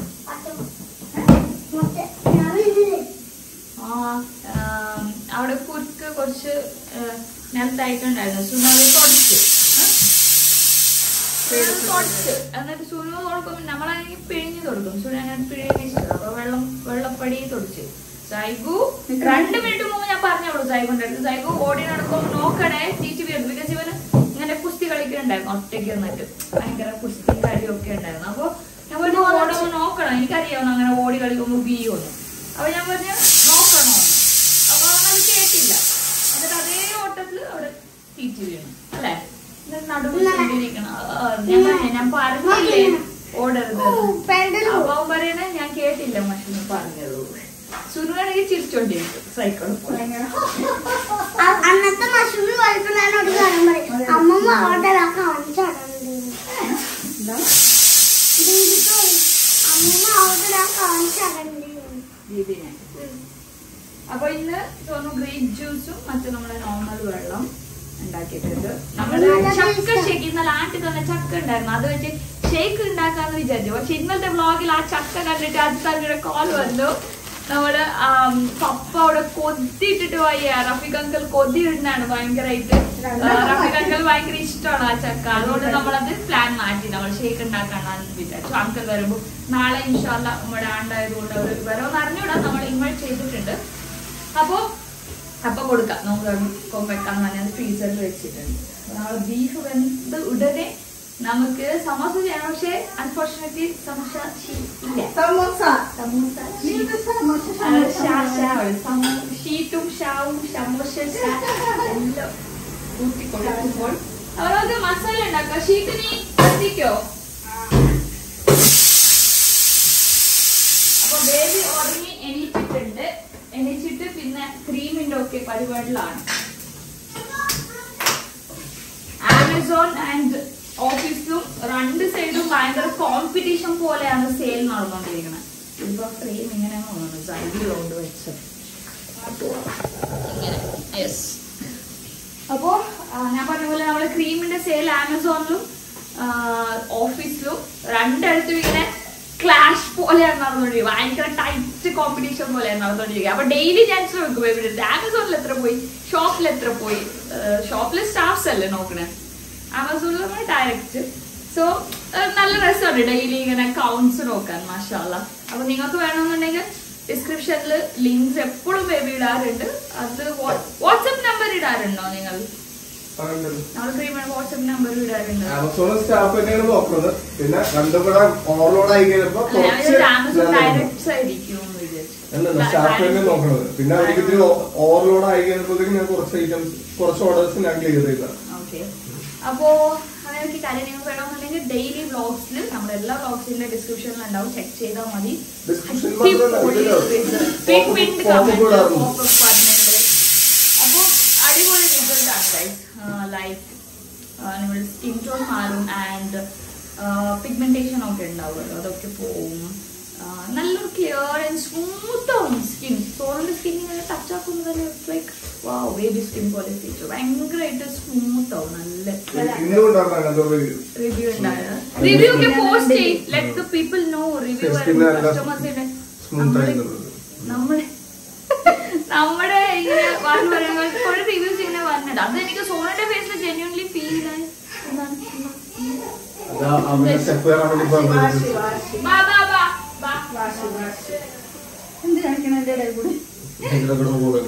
S1: ആ ആം, അവിടെ കുരുക്ക് കുറച്ച് ആ, നിലത്തായിട്ടുണ്ടായിരുന്നു സുനു അത് തുടച്ചു ആ? സുനു അത് തുടച്ചു എന്നിട്ട് സുനു തുടക്കുമ്പോൾ നമ്മളാണെങ്കിൽ പിഴിഞ്ഞ് തുടക്കും സുനു അങ്ങനെ പിഴിഞ്ഞ് ഇഷ്ടം അപ്പൊ വെള്ളം വെള്ളപ്പടി തുടച്ചു സൈഗു രണ്ട് മിനിറ്റ് മുമ്പ് ഞാൻ പറഞ്ഞോളൂ സൈഗുന്റെ അടുത്ത് സൈഗു ഓടി നടക്കുമ്പോൾ നോക്കണേ ടീച്ചർ വരുന്നു ബിക്കോസ് ഇവന് ഇങ്ങനെ കുസ്തി കളിക്കുന്നുണ്ടായിരുന്നു ഒറ്റയ്ക്ക് നിന്നിട്ട് ഭയങ്കര കുസ്തി കളിയൊക്കെ ഉണ്ടായിരുന്നു അപ്പൊ ഞാൻ പറഞ്ഞു ഓടുമ്പോ നോക്കണം എനിക്കറിയാം അവൻ അങ്ങനെ ഓടി കളിക്കുമ്പോ ബിയൊന്നും അപ്പൊ ഞാൻ പറഞ്ഞു നോക്കണോ അപ്പൊ അവനത് കേട്ടില്ല എന്നിട്ട് അതേ ഓട്ടത്തിൽ അവിടെ തീറ്റി വീണു അല്ലേ എന്നിട്ട് നടുവിൽ ചെല്ലിയിരിക്കണം ഞാൻ പറഞ്ഞു ഞാൻ പറഞ്ഞില്ലേ ഓടരുത് അപ്പൊ അവൻ പറയണേ ഞാൻ കേട്ടില്ല മഷീന് പറഞ്ഞത് സുനുവാണെങ്കിൽ ചിരിച്ചോണ്ടിരിക്കും സൈക്കിൾ
S4: അന്നത്തെ മഷൂർ പോയപ്പോ ഞാൻ ഒരു കാര്യം പറയും അമ്മമ്മ അവിടെ കാണിച്ചാടുണ്ട് അമ്മമ്മ അവിടെ കാണിച്ചാടുണ്ട്
S1: രീതിനെ അപ്പൊ ഇന്ന് തോന്നുന്നു ഗ്രേപ്പ് ജ്യൂസും മറ്റു നമ്മുടെ നോർമൽ വെള്ളം ഉണ്ടാക്കിയിട്ടുണ്ട് നമ്മള് ചക്ക ഷേക്ക് ഇന്നലെ ആട്ടിൽ തന്നെ ചക്ക ഉണ്ടായിരുന്നു അത് വെച്ച് ഷേക്ക് ഉണ്ടാക്കാന്ന് വിചാരിച്ചു പക്ഷെ ഇന്നത്തെ വ്ളോഗിൽ ആ ചക്ക കണ്ടിട്ട് അജിത്താരുടെ കോൾ വന്നു നമ്മുടെ ആം, പപ്പ അവിടെ കൊതിയിട്ടിട്ട് വയ്യ റഫീഖ് അങ്കിൾ കൊതി ഇടുന്നതാണ് ഭയങ്കരമായിട്ട് റഫീഖ് അങ്കിൾ ഭയങ്കര ഇഷ്ടമാണ് ആ ചക്ക അതുകൊണ്ട് നമ്മളത് പ്ലാൻ മാറ്റി നമ്മൾ ഷേക്ക് ഉണ്ടാക്കാനാണ് വിചാരിച്ചു അങ്കിൾ വരുമ്പോ നാളെ ഇൻഷാല്ല നമ്മുടെ ആണ്ടായതുകൊണ്ട് അവർ വരുമെന്ന് അറിഞ്ഞൂടാ നമ്മൾ ഇൻവൈറ്റ് ചെയ്തിട്ടുണ്ട് അപ്പോ അപ്പൊ കൊടുക്കാം നമുക്ക് വെക്കാന്ന് പറഞ്ഞാൽ ഫ്രീസറിൽ വെച്ചിട്ടുണ്ട് അപ്പൊ നമ്മൾ ബീഫ് വെന്ത് ഉടനെ നമുക്ക് സമോസ ചെയ്യണം പക്ഷെ അൺഫോർച്ചുനേറ്റ്ലി സമോസ ഷീ- ഇല്ല
S2: സമോസ
S1: സമൂസ
S2: നീ
S1: ഷീ-
S2: ഇത് സമോസ
S1: ആ, ഷാ, ഷാ, സമൂ- ഷീറ്റും ഷാവും സമോസ ഷാ എല്ലാം കൂട്ടി കൊടുക്കുമ്പോൾ അവരത് മസാല ഉണ്ടാക്കാം ഷീറ്റ് നീ കത്തിക്കോ അപ്പൊ ബേബി ഉറങ്ങി എണീറ്റിട്ടുണ്ട് എണീച്ചിട്ട് പിന്നെ ക്രീമിന്റെ ഒക്കെ പരിപാടിയിലാണ് ആമസോൺ ആൻഡ് ഓഫീസും രണ്ട് സൈഡും ഭയങ്കര കോമ്പറ്റീഷൻ പോലെയാണ് സെയിൽ നടന്നുകൊണ്ടിരിക്കുന്നത് ഇപ്പൊ ഫ്രെയിം ഇങ്ങനെ തോന്നുന്നു സൈഡിൽ കൊണ്ട് വെച്ചത് ഇങ്ങനെ യെസ് അപ്പോ ആ, ഞാൻ പറഞ്ഞ പോലെ നമ്മള് ക്രീമിന്റെ സെയിൽ ആമസോണിലും ഓഫീസിലും രണ്ടിടത്തും ഇങ്ങനെ ക്ലാഷ് പോലെയാണ് നടന്നുകൊണ്ടിരിക്കുക ഭയങ്കര ടൈറ്റ് കോമ്പറ്റീഷൻ പോലെയാണ് നടന്നുകൊണ്ടിരിക്കുക അപ്പൊ ഡെയിലി ഞാൻ ശ്രമിക്കും എവിടെ ആമസോണിൽ എത്ര പോയി ഷോപ്പിൽ എത്ര പോയി ഷോപ്പിലെ സ്റ്റാഫ്സ് അല്ലേ നോക്കണേ ആമസോണിൽ നമ്മൾ ഡയറക്റ്റ് സോ നല്ല രസമുണ്ട് ഡെയിലി ഇങ്ങനെ കൗണ്ട്സ് നോക്കാൻ മാഷാല്ല അപ്പൊ നിങ്ങൾക്ക് വേണമെന്നുണ്ടെങ്കിൽ ഡിസ്ക്രിപ്ഷനിൽ ലിങ്ക്സ് എപ്പോഴും ബേബി ഇടാറുണ്ട് അത് വാട്സപ്പ് നമ്പർ ഇടാറുണ്ടോ നിങ്ങൾ നമ്മൾ ക്രീമാണ് വാട്സപ്പ് നമ്പർ ഇടാറുണ്ട്
S5: ആമസോൺ സ്റ്റാഫ് തന്നെയാണ് നോക്കുന്നത് പിന്നെ രണ്ടും കൂടെ ഓവർലോഡ് ആയി കഴിഞ്ഞപ്പോ കുറച്ച്
S1: ആമസോൺ
S5: ഞാൻ
S1: ഡയറക്ട്സ് ആയിരിക്കും എന്ന് വിചാരിച്ചു.
S5: സ്റ്റാഫ് തന്നെ നോക്കുന്നത് പിന്നെ അവർക്ക് ഇത്തിരി ഓവർലോഡ് ആയി കഴിഞ്ഞപ്പോഴത്തേക്ക് ഞാൻ കുറച്ച് ഐറ്റംസ് കുറച്ച് ഓർഡേഴ്സ് ഞാൻ ക്ലിയർ ചെയ്തതാണ്
S1: ഓക്കെ അപ്പോ അങ്ങനെയൊക്കെ കാര്യം നിങ്ങൾക്ക് വേണമെന്നുണ്ടെങ്കിൽ ഡെയിലി വ്ളോഗ്സിൽ നമ്മുടെ എല്ലാ വ്ളോഗ്സിന്റെ ഡിസ്ക്രിപ്ഷനിൽ ഉണ്ടാവും ചെക്ക് ചെയ്താൽ മതി
S5: Description മാത്രമല്ല, ഇതില്
S1: ട്രീറ്റ്മെന്റ്
S5: pop-up pop-up ഇടാറുണ്ട്.
S1: പറഞ്ഞിട്ടുണ്ട് അപ്പോ അടിപൊളി റിസൾട്ട് ആണ് ഗൈസ് ലൈക്ക് നിങ്ങളുടെ സ്കിൻ ടോൺ മാറും ആൻഡ് പിഗ്മെന്റേഷൻ ഒക്കെ ഉണ്ടാവുമല്ലോ അതൊക്കെ പോവും ആ, നല്ലൊരു ക്ലിയർ ആൻഡ് സ്മൂത്ത് ആവും സ്കിൻ സോറിന്റെ സ്കിൻ ഇങ്ങനെ ടച്ച് ആക്കുന്നത് ലൈക്ക് വാ ബേബി സ്കിൻ പോലെ ഫീച്ചർ ഭയങ്കരമായിട്ട് സ്മൂത്ത് ആവും നല്ല
S5: ഇന്നുകൊണ്ടാണ് അങ്ങനത്തെ ഒരു
S1: റിവ്യൂ ഉണ്ടായത് റിവ്യൂ ഒക്കെ പോസ്റ്റ് ചെയ്യും let the people know review
S5: Skin നല്ല
S1: കസ്റ്റമേഴ്സിന്റെ
S5: smooth ആയിട്ടുള്ളത്.
S1: നമ്മുടെ നമ്മുടെ ഇങ്ങനെ പറഞ്ഞു പറയുമ്പോൾ കുറെ റിവ്യൂസ് ഇങ്ങനെ വന്നിട്ടുണ്ട് അത് എനിക്ക് സോണയുടെ ഫേസിൽ ജെന്യൂൻലി ഫീൽ ആയി എന്താണ്?
S5: അതാ അവനെ സ്റ്റെപ്പ് കയറാൻ വേണ്ടി പറഞ്ഞത്
S2: വാശി വാശി
S1: ബാ, ബാ, ബാ, ബാ.
S2: വാശി വാശി എന്ത് കാണിക്കണം എന്റെ ഇടയിൽ കൂടി
S5: ഇതിലെ കൂടെ പോകുന്നത്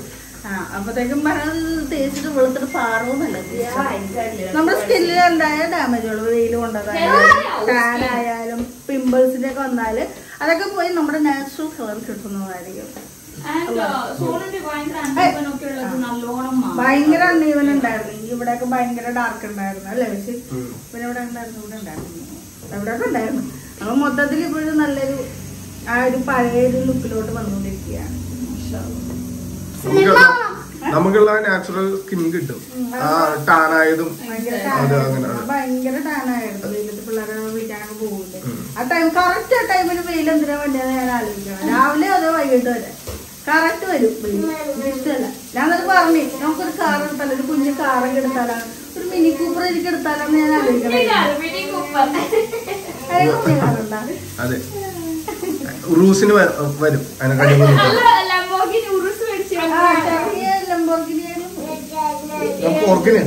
S2: ആ അപ്പത്തേക്കും പറഞ്ഞത് തേച്ചിട്ട് വെളുത്തിട്ട് പാറുന്നല്ല നമ്മുടെ സ്കിന്നിൽ ഉണ്ടായ ഡാമേജുകൾ വെയിൽ കൊണ്ടതായാലും ടാൻ ആയാലും പിമ്പിൾസിന്റെ ഒക്കെ വന്നാല് അതൊക്കെ പോയി നമ്മുടെ നാച്ചുറൽ കളർ കിട്ടുന്നതായിരിക്കും
S1: സോണിന്റെ ഭയങ്കര അണ്ടപ്പനൊക്കെ ഉള്ളത് നല്ലോണം മാറും.
S2: ഭയങ്കര അണ്ണീവൻ ഉണ്ടായിരുന്നു ഈ ഇവിടെയൊക്കെ ഭയങ്കര ഡാർക്ക് ഉണ്ടായിരുന്നു അല്ലേ പക്ഷെ
S1: ഉം.
S2: പിന്നെ ഇവിടെ ഉണ്ടായിരുന്നു ഇവിടെ ഉണ്ടായിരുന്നു എവിടെയൊക്കെ ഉണ്ടായിരുന്നു അപ്പൊ മൊത്തത്തിൽ ഇപ്പോഴും നല്ലൊരു ആ ഒരു പഴയ ഒരു ലുക്കിലോട്ട് വന്നുകൊണ്ടിരിക്കുകയാണ്
S5: നമുക്കുള്ള നമുക്കുള്ള നാച്ചുറൽ സ്കിൻ കിട്ടും ആ ടാനായതും
S2: ഭയങ്കര
S5: അത്
S2: ടാനായിരുന്നു.
S5: അങ്ങനെയാണ്
S2: ഭയങ്കര ടാനായിരുന്നു വെയിലത്ത് പിള്ളേരെ വിളിക്കാനൊക്കെ പോകില്ലേ ആ ടൈം കറക്റ്റ് ആ ടൈമിൽ വെയിൽ എന്തിനാ വേണ്ടിയെന്ന് ഞാൻ ആലോചിക്കണം രാവിലെ അതോ വൈകിട്ട് വരെ കറക്റ്റ് വരും വെയിൽ ഇഷ്ടമല്ല ഞാനത് പറഞ്ഞു നമുക്കൊരു കാർ എടുത്താലോ ഒരു കുഞ്ഞു കാറൊക്കെ എടുത്താലാണ് ഒരു മിനി കൂപ്പർ എനിക്ക് എടുത്താലാന്ന് ഞാൻ ആലോചിക്കണം
S1: മിനി കൂപ്പർ.
S2: അതെ കുഞ്ഞു കാറുണ്ടാ
S5: അതെ റൂസിന് വ- വരും അതിനെ കഴിയുമ്പോൾ
S1: നല്ല ലംബോർഗിനി ഉറുസ് മേടിച്ച്
S2: ആ ചെറിയ ലംബോർഗിനിയാണ്
S5: ഓർക്കിന്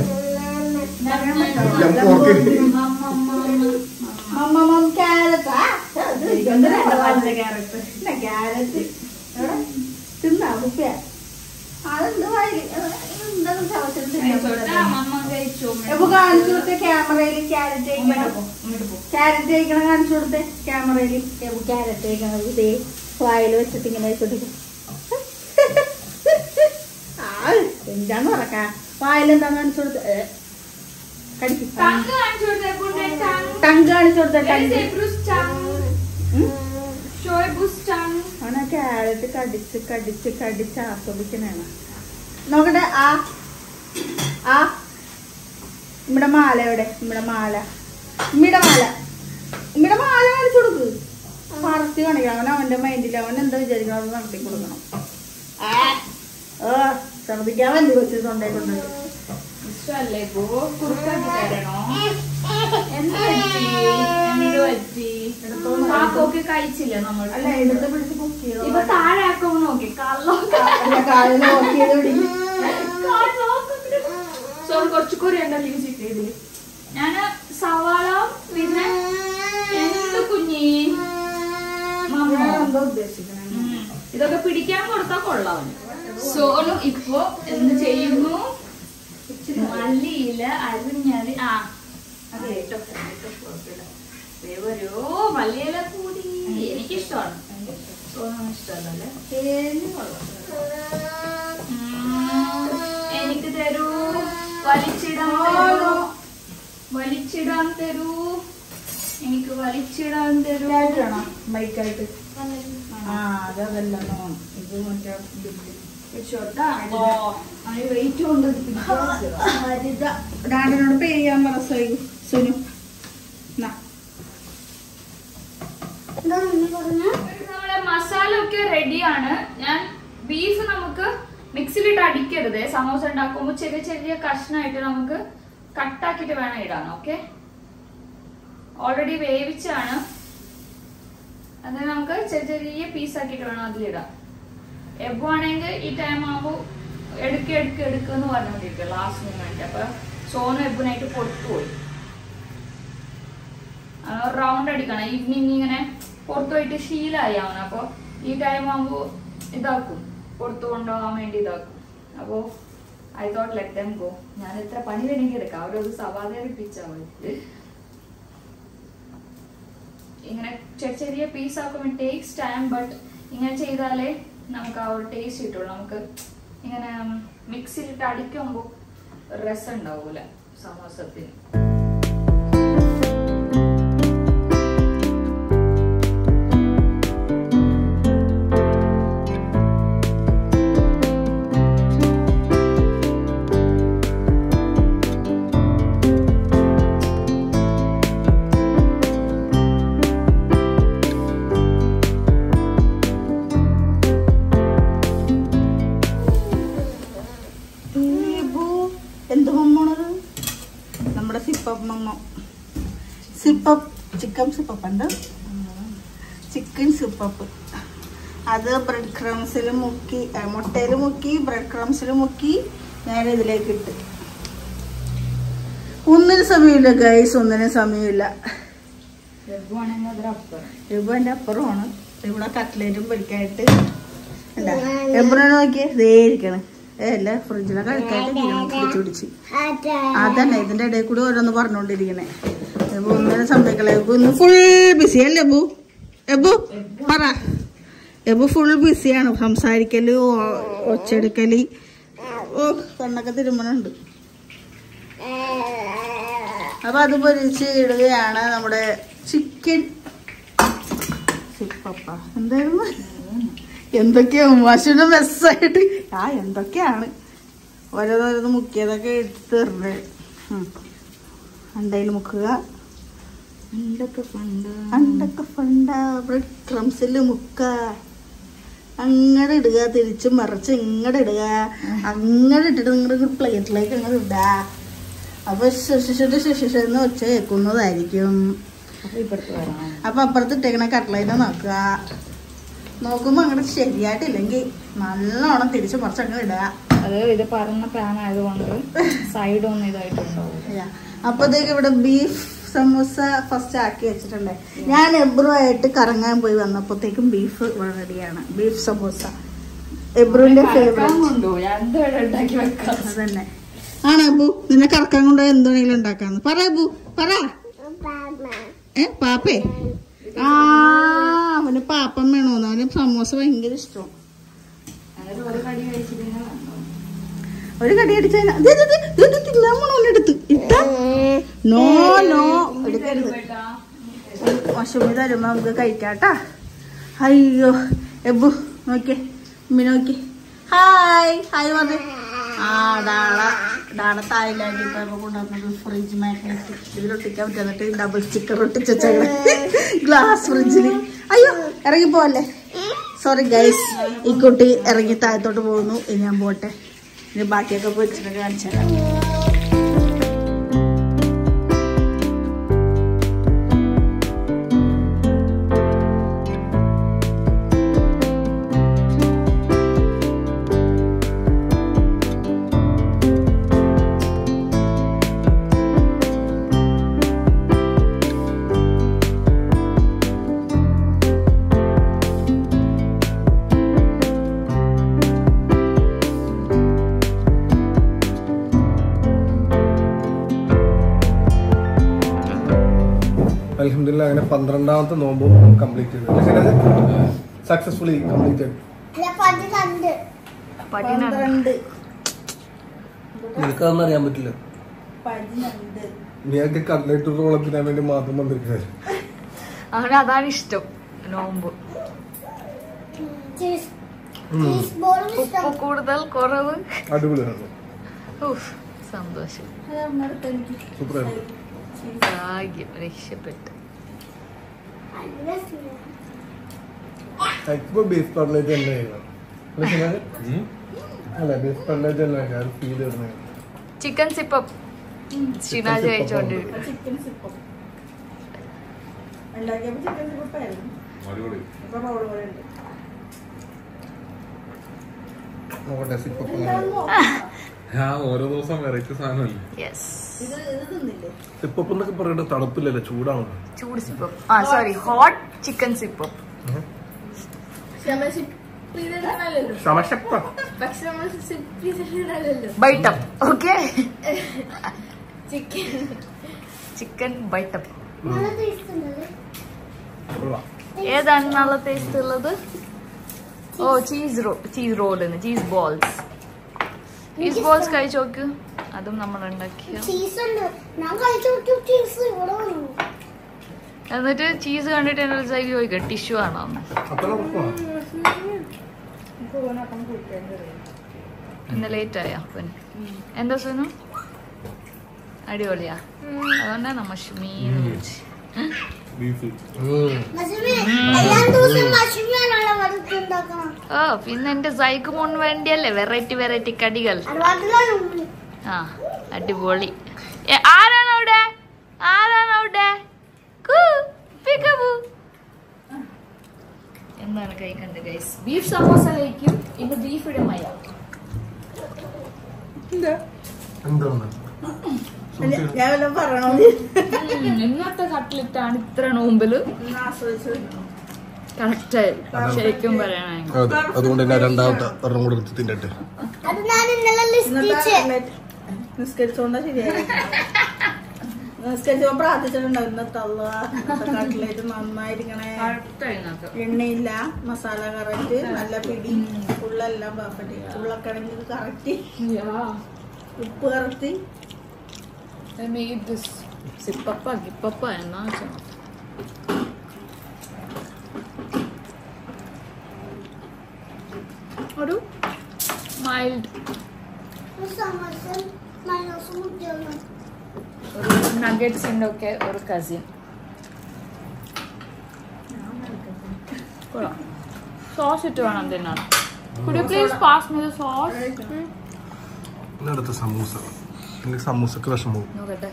S5: ലംബോർഗിനി
S2: മമ്മ ക്യാരറ്റ് പച്ച ക്യാരറ്റ് ഇല്ല ക്യാരറ്റ് എവിടെ തിന്നാ കുപ്പിയ അതെന്ത് വായി എന്താണ് ചവച്ചത്
S1: ചോട്ടാ, മമ്മ കഴിച്ചോ
S2: എപ്പോ കാണിച്ചു കൊടുത്ത ക്യാമറയിൽ ക്യാരറ്റ്
S1: ഇങ്ങോട്ട് പോ, ഇങ്ങോട്ട് പോ.
S2: ക്യാരറ്റ് കഴിക്കണം കാണിച്ചു കൊടുത്തേ ക്യാമറയിൽ എപ്പോ ക്യാരറ്റ് കഴിക്കണം ഇതേ വായിൽ വെച്ചിട്ട് ഇങ്ങനെ വെച്ചിട്ട് ആ എന്താന്ന് പറക്കാ വായിൽ എന്താന്ന് കാണിച്ചു കൊടുത്ത കടിക്കും
S1: ടങ്ക് കാണിച്ചു കൊടുത്തേ, പുണ്ടെ, ടങ്ക്.
S2: ടങ്ക് കാണിച്ചു കൊടുത്ത
S1: There is
S2: tongue
S1: a Bruce tongue. Shoaib's tongue.
S2: അവനെ ക്യാരറ്റ് കടിച്ച് കടിച്ച് കടിച്ച് ആസ്വദിക്കണേണ് നോക്കട്ടെ ആ ആ ഇവിടെ മാല എവിടെ ഇവിടെ മാല ഇവിടെ മാല ഇവിടെ മാല കാണിച്ചു കൊടുക്ക് പറത്തി കാണിക്കണം അവൻ അവന്റെ മൈൻഡിൽ അവൻ എന്താ വിചാരിക്കണം അത് നടത്തി കൊടുക്കണം ആ ഓ ഛർദിക്കാൻ വേണ്ടി വെച്ച് തൊണ്ടേ കൊണ്ടുപോയി
S1: ഇഷ്ടല്ലേ പോ കുറുക്കാക്കി തരണോ എന്ത് പറ്റി എന്ത് പറ്റി കാക്കൊക്കെ കഴിച്ചില്ല നമ്മൾ
S2: അല്ല എടുത്ത് പിടിച്ച് കുക്ക് ചെയ്തോ
S1: ഇപ്പൊ താഴെ ആക്കുമ്പോ നോക്കി കള്ളോ
S2: അല്ല, കാലിൽ നോക്കിയത് പിടിക്കും
S1: സോറി കുറച്ച് കൂടി ഉണ്ടല്ലോ ഈ ചിക്കൻ ഇതില് ഞാന് സവാള പിന്നെ എന്ത് കുഞ്ഞി മമ്മോ.
S2: എന്താ ഉദ്ദേശിക്കണേ
S1: ഉം. ഇതൊക്കെ പിടിക്കാൻ കൊടുത്താൽ കൊള്ളാം സോനു ഇപ്പൊ എന്ത് ചെയ്യുന്നു മല്ലിയില അരിഞ്ഞാല് ആ അതെ കേട്ടോ കുഴപ്പമില്ല ദേ വരൂ മല്ലിയില കൂടി എനിക്കിഷ്ടമാണ് സോനു ഇഷ്ടമല്ലേ
S2: തേന് കൊള്ളാം
S1: എനിക്ക് തരൂ വലിച്ചിടാൻ തരൂ വലിച്ചിടാൻ തരൂ എനിക്ക് വലിച്ചിടാൻ തരൂ
S2: ഇതായിട്ടാണോ ബൈക്കായിട്ട് ആ അതല്ല ഇത് മറ്റേ ബില്ല്
S1: ചോട്ടാ ഓ അതിന് വെയിറ്റ് കൊണ്ട്
S2: ഹരിത ഡാഡിനോട് പേ ചെയ്യാൻ പറ സോയു സുനു നാ.
S1: നമ്മളെ മസാല ഒക്കെ റെഡിയാണ് ഞാൻ ബീഫ് നമുക്ക് മിക്സിയിലിട്ട് അടിക്കരുത് സമോസ ഉണ്ടാക്കുമ്പോൾ ചെറിയ ചെറിയ കഷ്ണമായിട്ട് നമുക്ക് കട്ടാക്കിയിട്ട് വേണം ഇടാൻ ഓക്കെ ഓൾറെഡി വേവിച്ചാണ് അത് നമുക്ക് ചെറിയ ചെറിയ പീസാക്കിയിട്ട് വേണം അതിലിടാൻ എബ്ബാണെങ്കിൽ ഈ ടൈം ആകുമ്പോൾ എടുക്ക എടുക്ക എടുക്കുക എന്ന് പറഞ്ഞുകൊണ്ടിരിക്കുക ലാസ്റ്റ് മൂമെന്റ് അപ്പൊ സോನು എബ്ബിനായിട്ട് പൊട്ടുപോയി റൗണ്ട് അടിക്കണം ഈവനിങ് ഇങ്ങനെ പുറത്തു പോയിട്ട് ശീലമായി അവൻ അപ്പൊ ഈ ടൈം ആകുമ്പോ ഇതാക്കും പുറത്തു കൊണ്ടുപോകാൻ വേണ്ടി ഇതാക്കും അപ്പോ I thought let them go ഞാൻ എത്ര പണി വേണമെങ്കിൽ എടുക്കാം അവരൊരു സവാതരിപ്പിച്ചാൽ മതി ഇങ്ങനെ ചെറിയ ചെറിയ പീസ് ആക്കുമ്പോൾ ടേക്സ് ടൈം ബട്ട് ഇങ്ങനെ ചെയ്താലേ നമുക്ക് ആ ഒരു ടേസ്റ്റ് കിട്ടുള്ളൂ നമുക്ക് ഇങ്ങനെ മിക്സിയിലിട്ട് അടിക്കുമ്പോൾ രസം ഉണ്ടാവൂല സമോസത്തിന്
S2: ഈ ബൂ എന്ത് മമ്മണത് നമ്മുടെ സിപ്പപ്പ് മമ്മ സിപ്പപ്പ് ചിക്കൻ സിപ്പപ്പ് ഉണ്ട് ചിക്കൻ സിപ്പപ്പ് അത് ബ്രെഡ് ക്രംസിൽ മുക്കി മുട്ടയിൽ മുക്കി ബ്രെഡ് ക്രംസിൽ മുക്കി ഞാൻ ഇതിലേക്ക് ഇട്ട് ഒന്നിനും സമയമില്ല ഗൈസ് ഒന്നിനും സമയമില്ല
S1: എബ്ബാണെങ്കിൽ അതിലപ്പുറം
S2: രൂപ എൻ്റെ അപ്പുറമാണ് ഇവിടെ കട്ട്ലേറ്റും പൊരിക്കായിട്ട് എബ്രനെ നോക്കിയേ ദേ ഇരിക്കണം ഏ അല്ല ഫ്രിഡ്ജിലെ കഴിക്കായിട്ട് പിടിച്ചു പിടിച്ച് അതന്നെ ഇതിന്റെ ഇടയിൽ കൂടി ഓരോന്ന് പറഞ്ഞോണ്ടിരിക്കണേ എബു ഒന്നിനെ സമ്മതിക്കളെ എബു ഇന്ന് ഫുൾ ബിസി അല്ലേ എബു എബു പറ എബു ഫുൾ ബിസിയാണ് സംസാരിക്കല് ഓ- ഒച്ചെടുക്കല് ഓ കണ്ണൊക്കെ തിരുമണുണ്ട് അപ്പൊ അത് പൊരിച്ച് ഇടുകയാണ് നമ്മുടെ ചിക്കൻ ചിപ്പപ്പ എന്തായിരുന്നു എന്തൊക്കെയാ ഉമ്മാശുവിന്റെ മെസ്സായിട്ട് ആ എന്തൊക്കെയാണ് ഓരോന്നോരോന്ന് മുക്കിയതൊക്കെ എടുത്ത് തരണേ അണ്ടയിൽ മുക്കുക
S1: എന്തൊക്കെ ഫണ്ട്
S2: അണ്ടൊക്കെ ഫണ്ട ബ്രെഡ് ക്രംസിൽ മുക്ക അങ്ങനെ ഇടുക തിരിച്ച് മറിച്ച് ഇങ്ങോട്ട് ഇടുക അങ്ങനെ ഇട്ടിട്ട് നിങ്ങളുടെ പ്ലേറ്റിലേക്ക് അങ്ങനെ ഇടുക അപ്പൊ ശിശിട്ട് ശിശിഷെന്ന് ഒച്ച കേൾക്കുന്നതായിരിക്കും
S1: അപ്പൊ ഇപ്പുറത്ത് വരാം
S2: അപ്പൊ അപ്പുറത്ത് ഇട്ടേക്കണ കട്ട്ലൈറ്റ് നോക്കുക നോക്കുമ്പോ അങ്ങോട്ട് ശരിയായിട്ടില്ലെങ്കിൽ നല്ലോണം തിരിച്ച് മറിച്ച് അങ്ങനെ ഇടുക
S1: അത് ഇത് പറഞ്ഞ പാൻ ആയതുകൊണ്ട് സൈഡ് ഒന്നും ഇതായിട്ടുണ്ടാവും
S2: Yeah. അപ്പത്തേക്ക് ഇവിടെ ബീഫ് സമൂസ ഫസ്റ്റ് ആക്കി വെച്ചിട്ടുണ്ട് ഞാൻ എബ്രുവായിട്ട് കറങ്ങാൻ പോയി വന്നപ്പോഴത്തേക്കും ബീഫ് ഇവിടെ റെഡിയാണ് ബീഫ് സമൂസ എബ്രുവിന്റെ ഫേവറേറ്റ്
S1: കൊണ്ടോ രണ്ടുപേരും ഉണ്ടാക്കി വെക്കാം
S2: അതന്നെ ആണ് അബു നിന്നെ കറക്കാൻ കൊണ്ട് എന്തെങ്കിലും ഉണ്ടാക്കാന്ന് പറ അബു പറ ഏ പാപ്പേ ആ അവന് പാപ്പം വേണോന്ന് അവന് സമൂസ ഭയങ്കര ഇഷ്ടം
S1: അങ്ങനെ ഒരു കടി കഴിച്ചിട്ടുണ്ടെങ്കിൽ
S2: ഒരു കടി അടിച്ചാൽ തിന്നാൻ പോണെടുത്ത് ഇട്ട നോ നോ എടുക്കരുത് മഷൂമി തരുമ്പോ നമുക്ക് കഴിക്കാട്ടാ അയ്യോ എബു നോക്കിയേ ഉമ്മി നോക്കി ഹായ് ഹായ് പറഞ്ഞു ആ ഡാള ഡാള തായ്ലാൻഡിൽ പോയപ്പോ കൊണ്ടുവന്നത് ഫ്രിഡ്ജ് മാഗ്നറ്റ് ഇതിലൊട്ടിക്കാൻ പറ്റുന്നിട്ട് ഡബിൾ സ്റ്റിക്കർ ഒട്ടിച്ചേക്കണേ ഗ്ലാസ് ഫ്രിഡ്ജിൽ അയ്യോ ഇറങ്ങി പോവല്ലേ സോറി ഗൈസ് ഈ കുട്ടി ഇറങ്ങി താഴത്തോട്ട് പോകുന്നു ഇനി ഞാൻ പോട്ടെ ഇനി ബാക്കിയൊക്കെ പൊരിച്ചിട്ടൊക്കെ കാണിച്ചു തരാം
S5: അലഹമില്ല അങ്ങനെ പന്ത്രണ്ടാമത്തെ നോമ്പ് കംപ്ലീറ്റ് ചെയ്തു സക്സസ്ഫുള്ളി കംപ്ലീറ്റഡ്
S4: പതിനണ്ട്
S2: പന്ത്രണ്ട്
S5: നിനക്കതൊന്നും അറിയാൻ പറ്റില്ല
S2: പതിനണ്ട്
S5: നീയൊക്കെ കട്ട്ലേറ്റ് റോളം തിന്നാൻ വേണ്ടി മാത്രം വന്നിരിക്കുന്നത്
S1: അങ്ങനെ അതാണ് ഇഷ്ടം നോമ്പ്
S4: ചീസ് ചീസ് ബോളും
S1: ഉപ്പ്
S4: ഇഷ്ടം
S1: കൂടുതൽ കുറവ്
S5: അടിപൊളിയാണ്
S1: ഉഫ്, സന്തോഷം
S5: സൂപ്പർ
S1: ഭാഗ്യം രക്ഷപ്പെട്ടു
S4: നല്ല സ്നേഹം.
S5: ഇപ്പൊ ബീഫ് കട്ട്ലേറ്റ് തന്നെ ആയിരുന്നു അല്ലേ സിനാജ്? അല്ല ബീഫ് കട്ട്ലേറ്റ് തന്നെ ഞാൻ ഫീൽ ചെയ്യുന്നത്
S1: ചിക്കൻ സിപ്പം ഷിനാജ് കഴിച്ചോണ്ടിരിക്കും
S2: ചിക്കൻ സിപ്പം ഉണ്ടാക്കിയപ്പോ ചിക്കൻ സിപ്പായിരുന്നു ഇപ്പൊ റോള് പോലെ ഉണ്ട്
S5: നോക്കട്ടെ സിപ്പ്
S6: ആ ഓരോ ദിവസം വെറൈറ്റി സാധനമല്ലേ
S1: യെസ്
S2: ഇത് ഇത് തിന്നില്ലേ
S5: സിപ്പ് എന്നൊക്കെ പറയട്ടെ തണുപ്പില്ലല്ലോ ചൂടാണ്
S1: ചൂട് സിപ്പം ആ സോറി ഹോട്ട് ചിക്കൻ സിപ്പം
S3: നല്ലല്ലോ
S5: സമശക്ത
S3: പക്ഷെ നമ്മൾ സിപ്പിച്ചിട്ടുണ്ടല്ലോ
S1: ബൈട്ടം ഓക്കെ
S3: ചിക്കൻ
S1: ചിക്കൻ ബൈട്ടം
S4: നല്ല ടേസ്റ്റ് ഉണ്ടല്ലേ
S1: ഏതാണ് നല്ല ടേസ്റ്റ് ഉള്ളത് ഓ ചീസ് റോ ചീസ് റോളിന് ചീസ് ബോൾസ് ചീസ് ബോൾസ് കഴിച്ചു നോക്ക് അതും നമ്മൾ ഉണ്ടാക്കിയ
S4: ചീസ് ഉണ്ട് ഞാൻ കഴിച്ചു നോക്കി ചീസ് ഇവിടെ വന്നു
S1: എന്നിട്ട് ചീസ് കണ്ടിട്ട് എന്റെ സൈഡ് ചോദിക്കാം ടിഷ്യൂ ആണോ എന്ന്.
S5: അത്ര ഉറപ്പാണ്
S1: ഇന്ന് ലേറ്റ് ആയ അപ്പൻ എന്താ സുനു അടിപൊളിയാ അതുകൊണ്ടാ നമ്മ മീൻ
S6: ബീഫ്
S4: മഷുമി എല്ലാ ദിവസവും മഷുമിയാണല്ലോ വെറുതെ ഉണ്ടാക്കണം
S1: ഓ പിന്നെ എന്റെ സൈക്ക് മോൺ വേണ്ടിയല്ലേ വെറൈറ്റി വെറൈറ്റി കടികൾ
S4: അതുമാത്രമല്ല ഉള്ളി.
S1: ആ അടിപൊളി ഏ, ആരാണ് അവിടെ ആരാണ് അവിടെ കൂ, പിക്കബു. എന്താണ് കഴിക്കണ്ടത് ഗൈസ് ബീഫ് സമോസ കഴിക്കും ഇന്ന് ബീഫ് ഇടമയ
S2: എന്താ
S5: എന്താണ്
S2: ഞാൻ വല്ലതും പറയണോ
S1: ഇന്നത്തെ കട്ട്ലറ്റ് ആണ് ഇത്ര നോമ്പില്
S2: ഒന്ന് ആസ്വദിച്ച് നോക്കണം.
S1: കറക്റ്റായി ശരിക്കും പറയണെങ്കിൽ
S5: അതെ അതുകൊണ്ട് തന്നെ രണ്ടാമത്തെ ഒരെണ്ണം കൂടെ എടുത്ത് തിന്നട്ടെ
S4: അത് ഞാൻ ഇന്നലെ ലിസ്റ്റ്
S2: നിസ്കരിച്ചോണ്ടാ ശരിയായി നിസ്കരിച്ചപ്പോ പ്രാർത്ഥിച്ചിട്ടുണ്ടാവും ഇന്നത്തെ അള്ളാ ഇന്നത്തെ കട്ട്ലേറ്റ് നന്നായിരിക്കണേ എണ്ണയില്ല മസാല കറക്റ്റ് നല്ല പിടി ഉള്ളെല്ലാം പെർഫെക്റ്റ് ഉള്ളക്കിഴങ്ങ് കറക്റ്റ് ഉപ്പ് കറക്റ്റ്
S1: I made this സിപ്പപ്പ ഗിപ്പപ്പ എന്നാ വെച്ചാൽ ഒരു മൈൽഡ്
S4: സമോസ മൈനസ് മുട്ടയാണ്
S1: ഒരു നഗറ്റ്സിൻ്റെ ഒക്കെ ഒരു കസിൻ കൊള്ളാം സോസ് ഇട്ട് വേണം തിന്നാൻ could you please pass me the sauce
S5: പിന്നെ അടുത്ത സമൂസ എനിക്ക് സമൂസക്ക് വിഷമവും
S1: നോക്കട്ടെ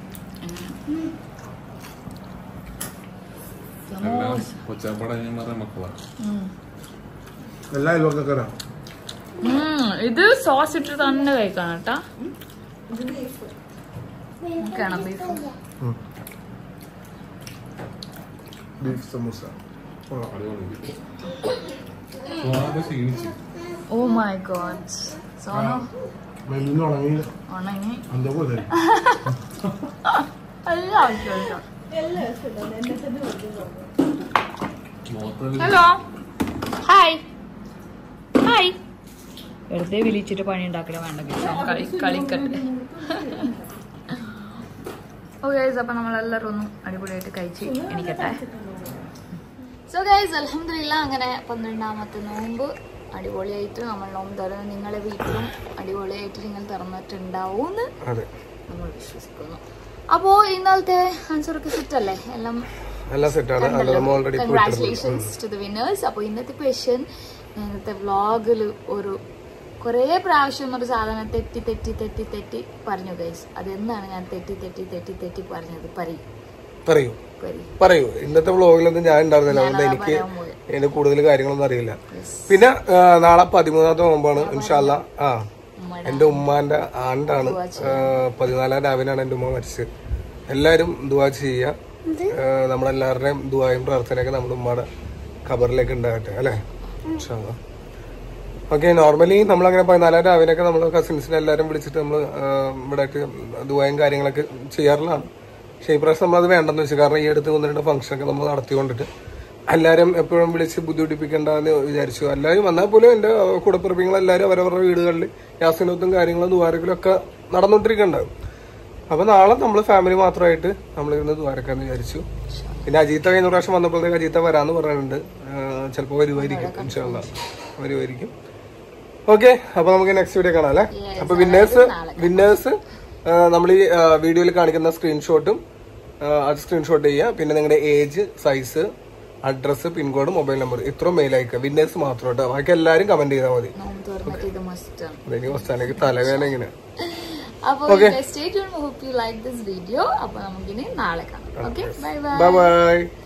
S6: എല്ലാം കൊച്ചാപ്പടങ്ങന്മാരുടെ മക്കളാണ്
S5: എല്ലാ അയൽവക്കക്കാരാ
S1: ഇത് സോസ് ഇട്ട് തന്നെ കഴിക്കണം കേട്ടാ കാണാം ബീഫ്
S5: ബീഫ് സമൂസ
S6: അടിപൊളി സ്വാദ് ക്ഷീണിച്ചു
S1: ഓ മൈ ഗോഡ് സോനു
S5: മെല്ലിന്ന് ഉണങ്ങി
S1: ഉണങ്ങി
S5: എന്താ പോലെ
S1: എല്ലാം ആവശ്യമില്ല
S6: മുഖത്ത്
S1: ഹലോ ഹായ് ഹായ് വെറുതെ വിളിച്ചിട്ട് പണി ഉണ്ടാക്കില്ല വേണ്ടെങ്കിൽ കളി കളിക്കട്ടെ ഓക്കെ അപ്പൊ നമ്മളെല്ലാവരും ഒന്നും അടിപൊളിയായിട്ട് കഴിച്ച് എനിക്കട്ടെ സോ ഗൈസ് അലഹമില്ല അങ്ങനെ പന്ത്രണ്ടാമത്തെ നോമ്പ് അടിപൊളിയായിട്ട് നമ്മൾ നോമ്പ് തുറന്ന് നിങ്ങളെ വീട്ടിലും അടിപൊളിയായിട്ട് നിങ്ങൾ തുറന്നിട്ടുണ്ടാവും
S5: അതെ
S1: നമ്മൾ വിശ്വസിക്കുന്നു അപ്പോ ഇന്നലത്തെ ആൻസറൊക്കെ സെറ്റ് അല്ലേ എല്ലാം
S5: എല്ലാം സെറ്റാണ് അത് നമ്മൾ already
S1: congratulations to the winners അപ്പോൾ ഇന്നത്തെ ക്വസ്റ്റ്യൻ ഇന്നത്തെ വ്ളോഗിൽ ഒരു കുറേ പ്രാവശ്യം ഒരു സാധനം തെറ്റി തെറ്റി തെറ്റി തെറ്റി പറഞ്ഞു ഗൈസ് അതെന്താണ് ഞാൻ തെറ്റി തെറ്റി തെറ്റി തെറ്റി പറഞ്ഞത് പരി
S5: പറയൂ
S1: പരി
S5: പറയൂ ഇന്നത്തെ വ്ളോഗിലൊന്നും ഞാൻ ഉണ്ടായിരുന്നില്ല അതുകൊണ്ട്
S1: ഞാനതാ
S5: എനിക്ക്
S1: പറയാൻ പോയത്.
S5: ഇതിന്റെ കൂടുതൽ കാര്യങ്ങളൊന്നും അറിയില്ല പിന്നെ ആ, നാളെ പതിമൂന്നാമത്തെ നോമ്പാണ് ഇൻഷാല്ല ആ
S1: ഉമ്മയുടെ
S5: എന്റെ ഉമ്മാന്റെ ആണ്ടാണ് ആ, പതിനാലാം രാവിലെയാണ് എന്റെ ഉമ്മ മരിച്ചത് എല്ലാരും ദുവാ ചെയ്യുക ആ, നമ്മളെല്ലാവരുടെയും ദുവായും പ്രാർത്ഥനയൊക്കെ നമ്മുടെ ഉമ്മയുടെ ഖബറിലേക്ക് ഉണ്ടാകട്ടെ അല്ലേ ഓക്കെ നോർമലി നമ്മളങ്ങനെ പതിനാലാം രാവിലെയൊക്കെ നമ്മൾ കസിൻസിനെ എല്ലാവരും വിളിച്ചിട്ട് നമ്മൾ ഇവിടെ ദുവായും കാര്യങ്ങളൊക്കെ ചെയ്യാറുള്ളതാണ് പക്ഷേ ഈ പ്രാവശ്യം നമ്മളത് വേണ്ടെന്ന് വെച്ചു കാരണം ഈ അടുത്ത് ഒന്ന് രണ്ട് ഫംഗ്ഷനൊക്കെ നമ്മൾ നടത്തിക്കൊണ്ടിട്ട് എല്ലാവരും എപ്പോഴും വിളിച്ച് ബുദ്ധിമുട്ടിപ്പിക്കേണ്ടെന്ന് വിചാരിച്ചു എല്ലാവരും വന്നാൽ പോലും എൻ്റെ കൂടപ്പിറപ്പിങ്ങളെല്ലാവരും അവരവരുടെ വീടുകളിൽ യാസിനത്തും കാര്യങ്ങളും ദ്വാരക്കലും ഒക്കെ നടന്നുകൊണ്ടിരിക്കുന്നുണ്ടാവും അപ്പൊ നാളെ നമ്മൾ ഫാമിലി മാത്രമായിട്ട് നമ്മളിരുന്ന് ദ്വാരക്കാന്ന് വിചാരിച്ചു പിന്നെ അജീത്ത കഴിഞ്ഞ പ്രാവശ്യം വന്നപ്പോഴത്തേക്ക് അജീത്ത വരാന്ന് പറഞ്ഞിട്ടുണ്ട് ചിലപ്പോൾ വരുമായിരിക്കും ഇൻഷാല്ല വരുമായിരിക്കും ഓക്കെ അപ്പൊ നമുക്ക് നെക്സ്റ്റ് വീഡിയോ കാണാം അല്ലേ അപ്പൊ വിന്നേഴ്സ് വിന്നേഴ്സ് നമ്മൾ ഈ വീഡിയോയിൽ കാണിക്കുന്ന സ്ക്രീൻഷോട്ടും അത് സ്ക്രീൻഷോട്ട് ചെയ്യുക പിന്നെ നിങ്ങളുടെ age size address pincode mobile number ഇത്രയും മെയിൽ അയക്കുക വിന്നേഴ്സ് മാത്രം കേട്ടോ ബാക്കി എല്ലാവരും കമന്റ് ചെയ്താൽ മതി
S1: നോമ്പ് തുറന്നിട്ട് ഇത് മസ്റ്റ് ആണ്
S5: എനിക്ക് അവസാനേക്ക് തലവേദന ഇങ്ങനെ
S1: അപ്പോൾ stay tune hope you like this video അപ്പോൾ നമുക്കിനി നാളെ കാണാം okay bye bye
S5: bye by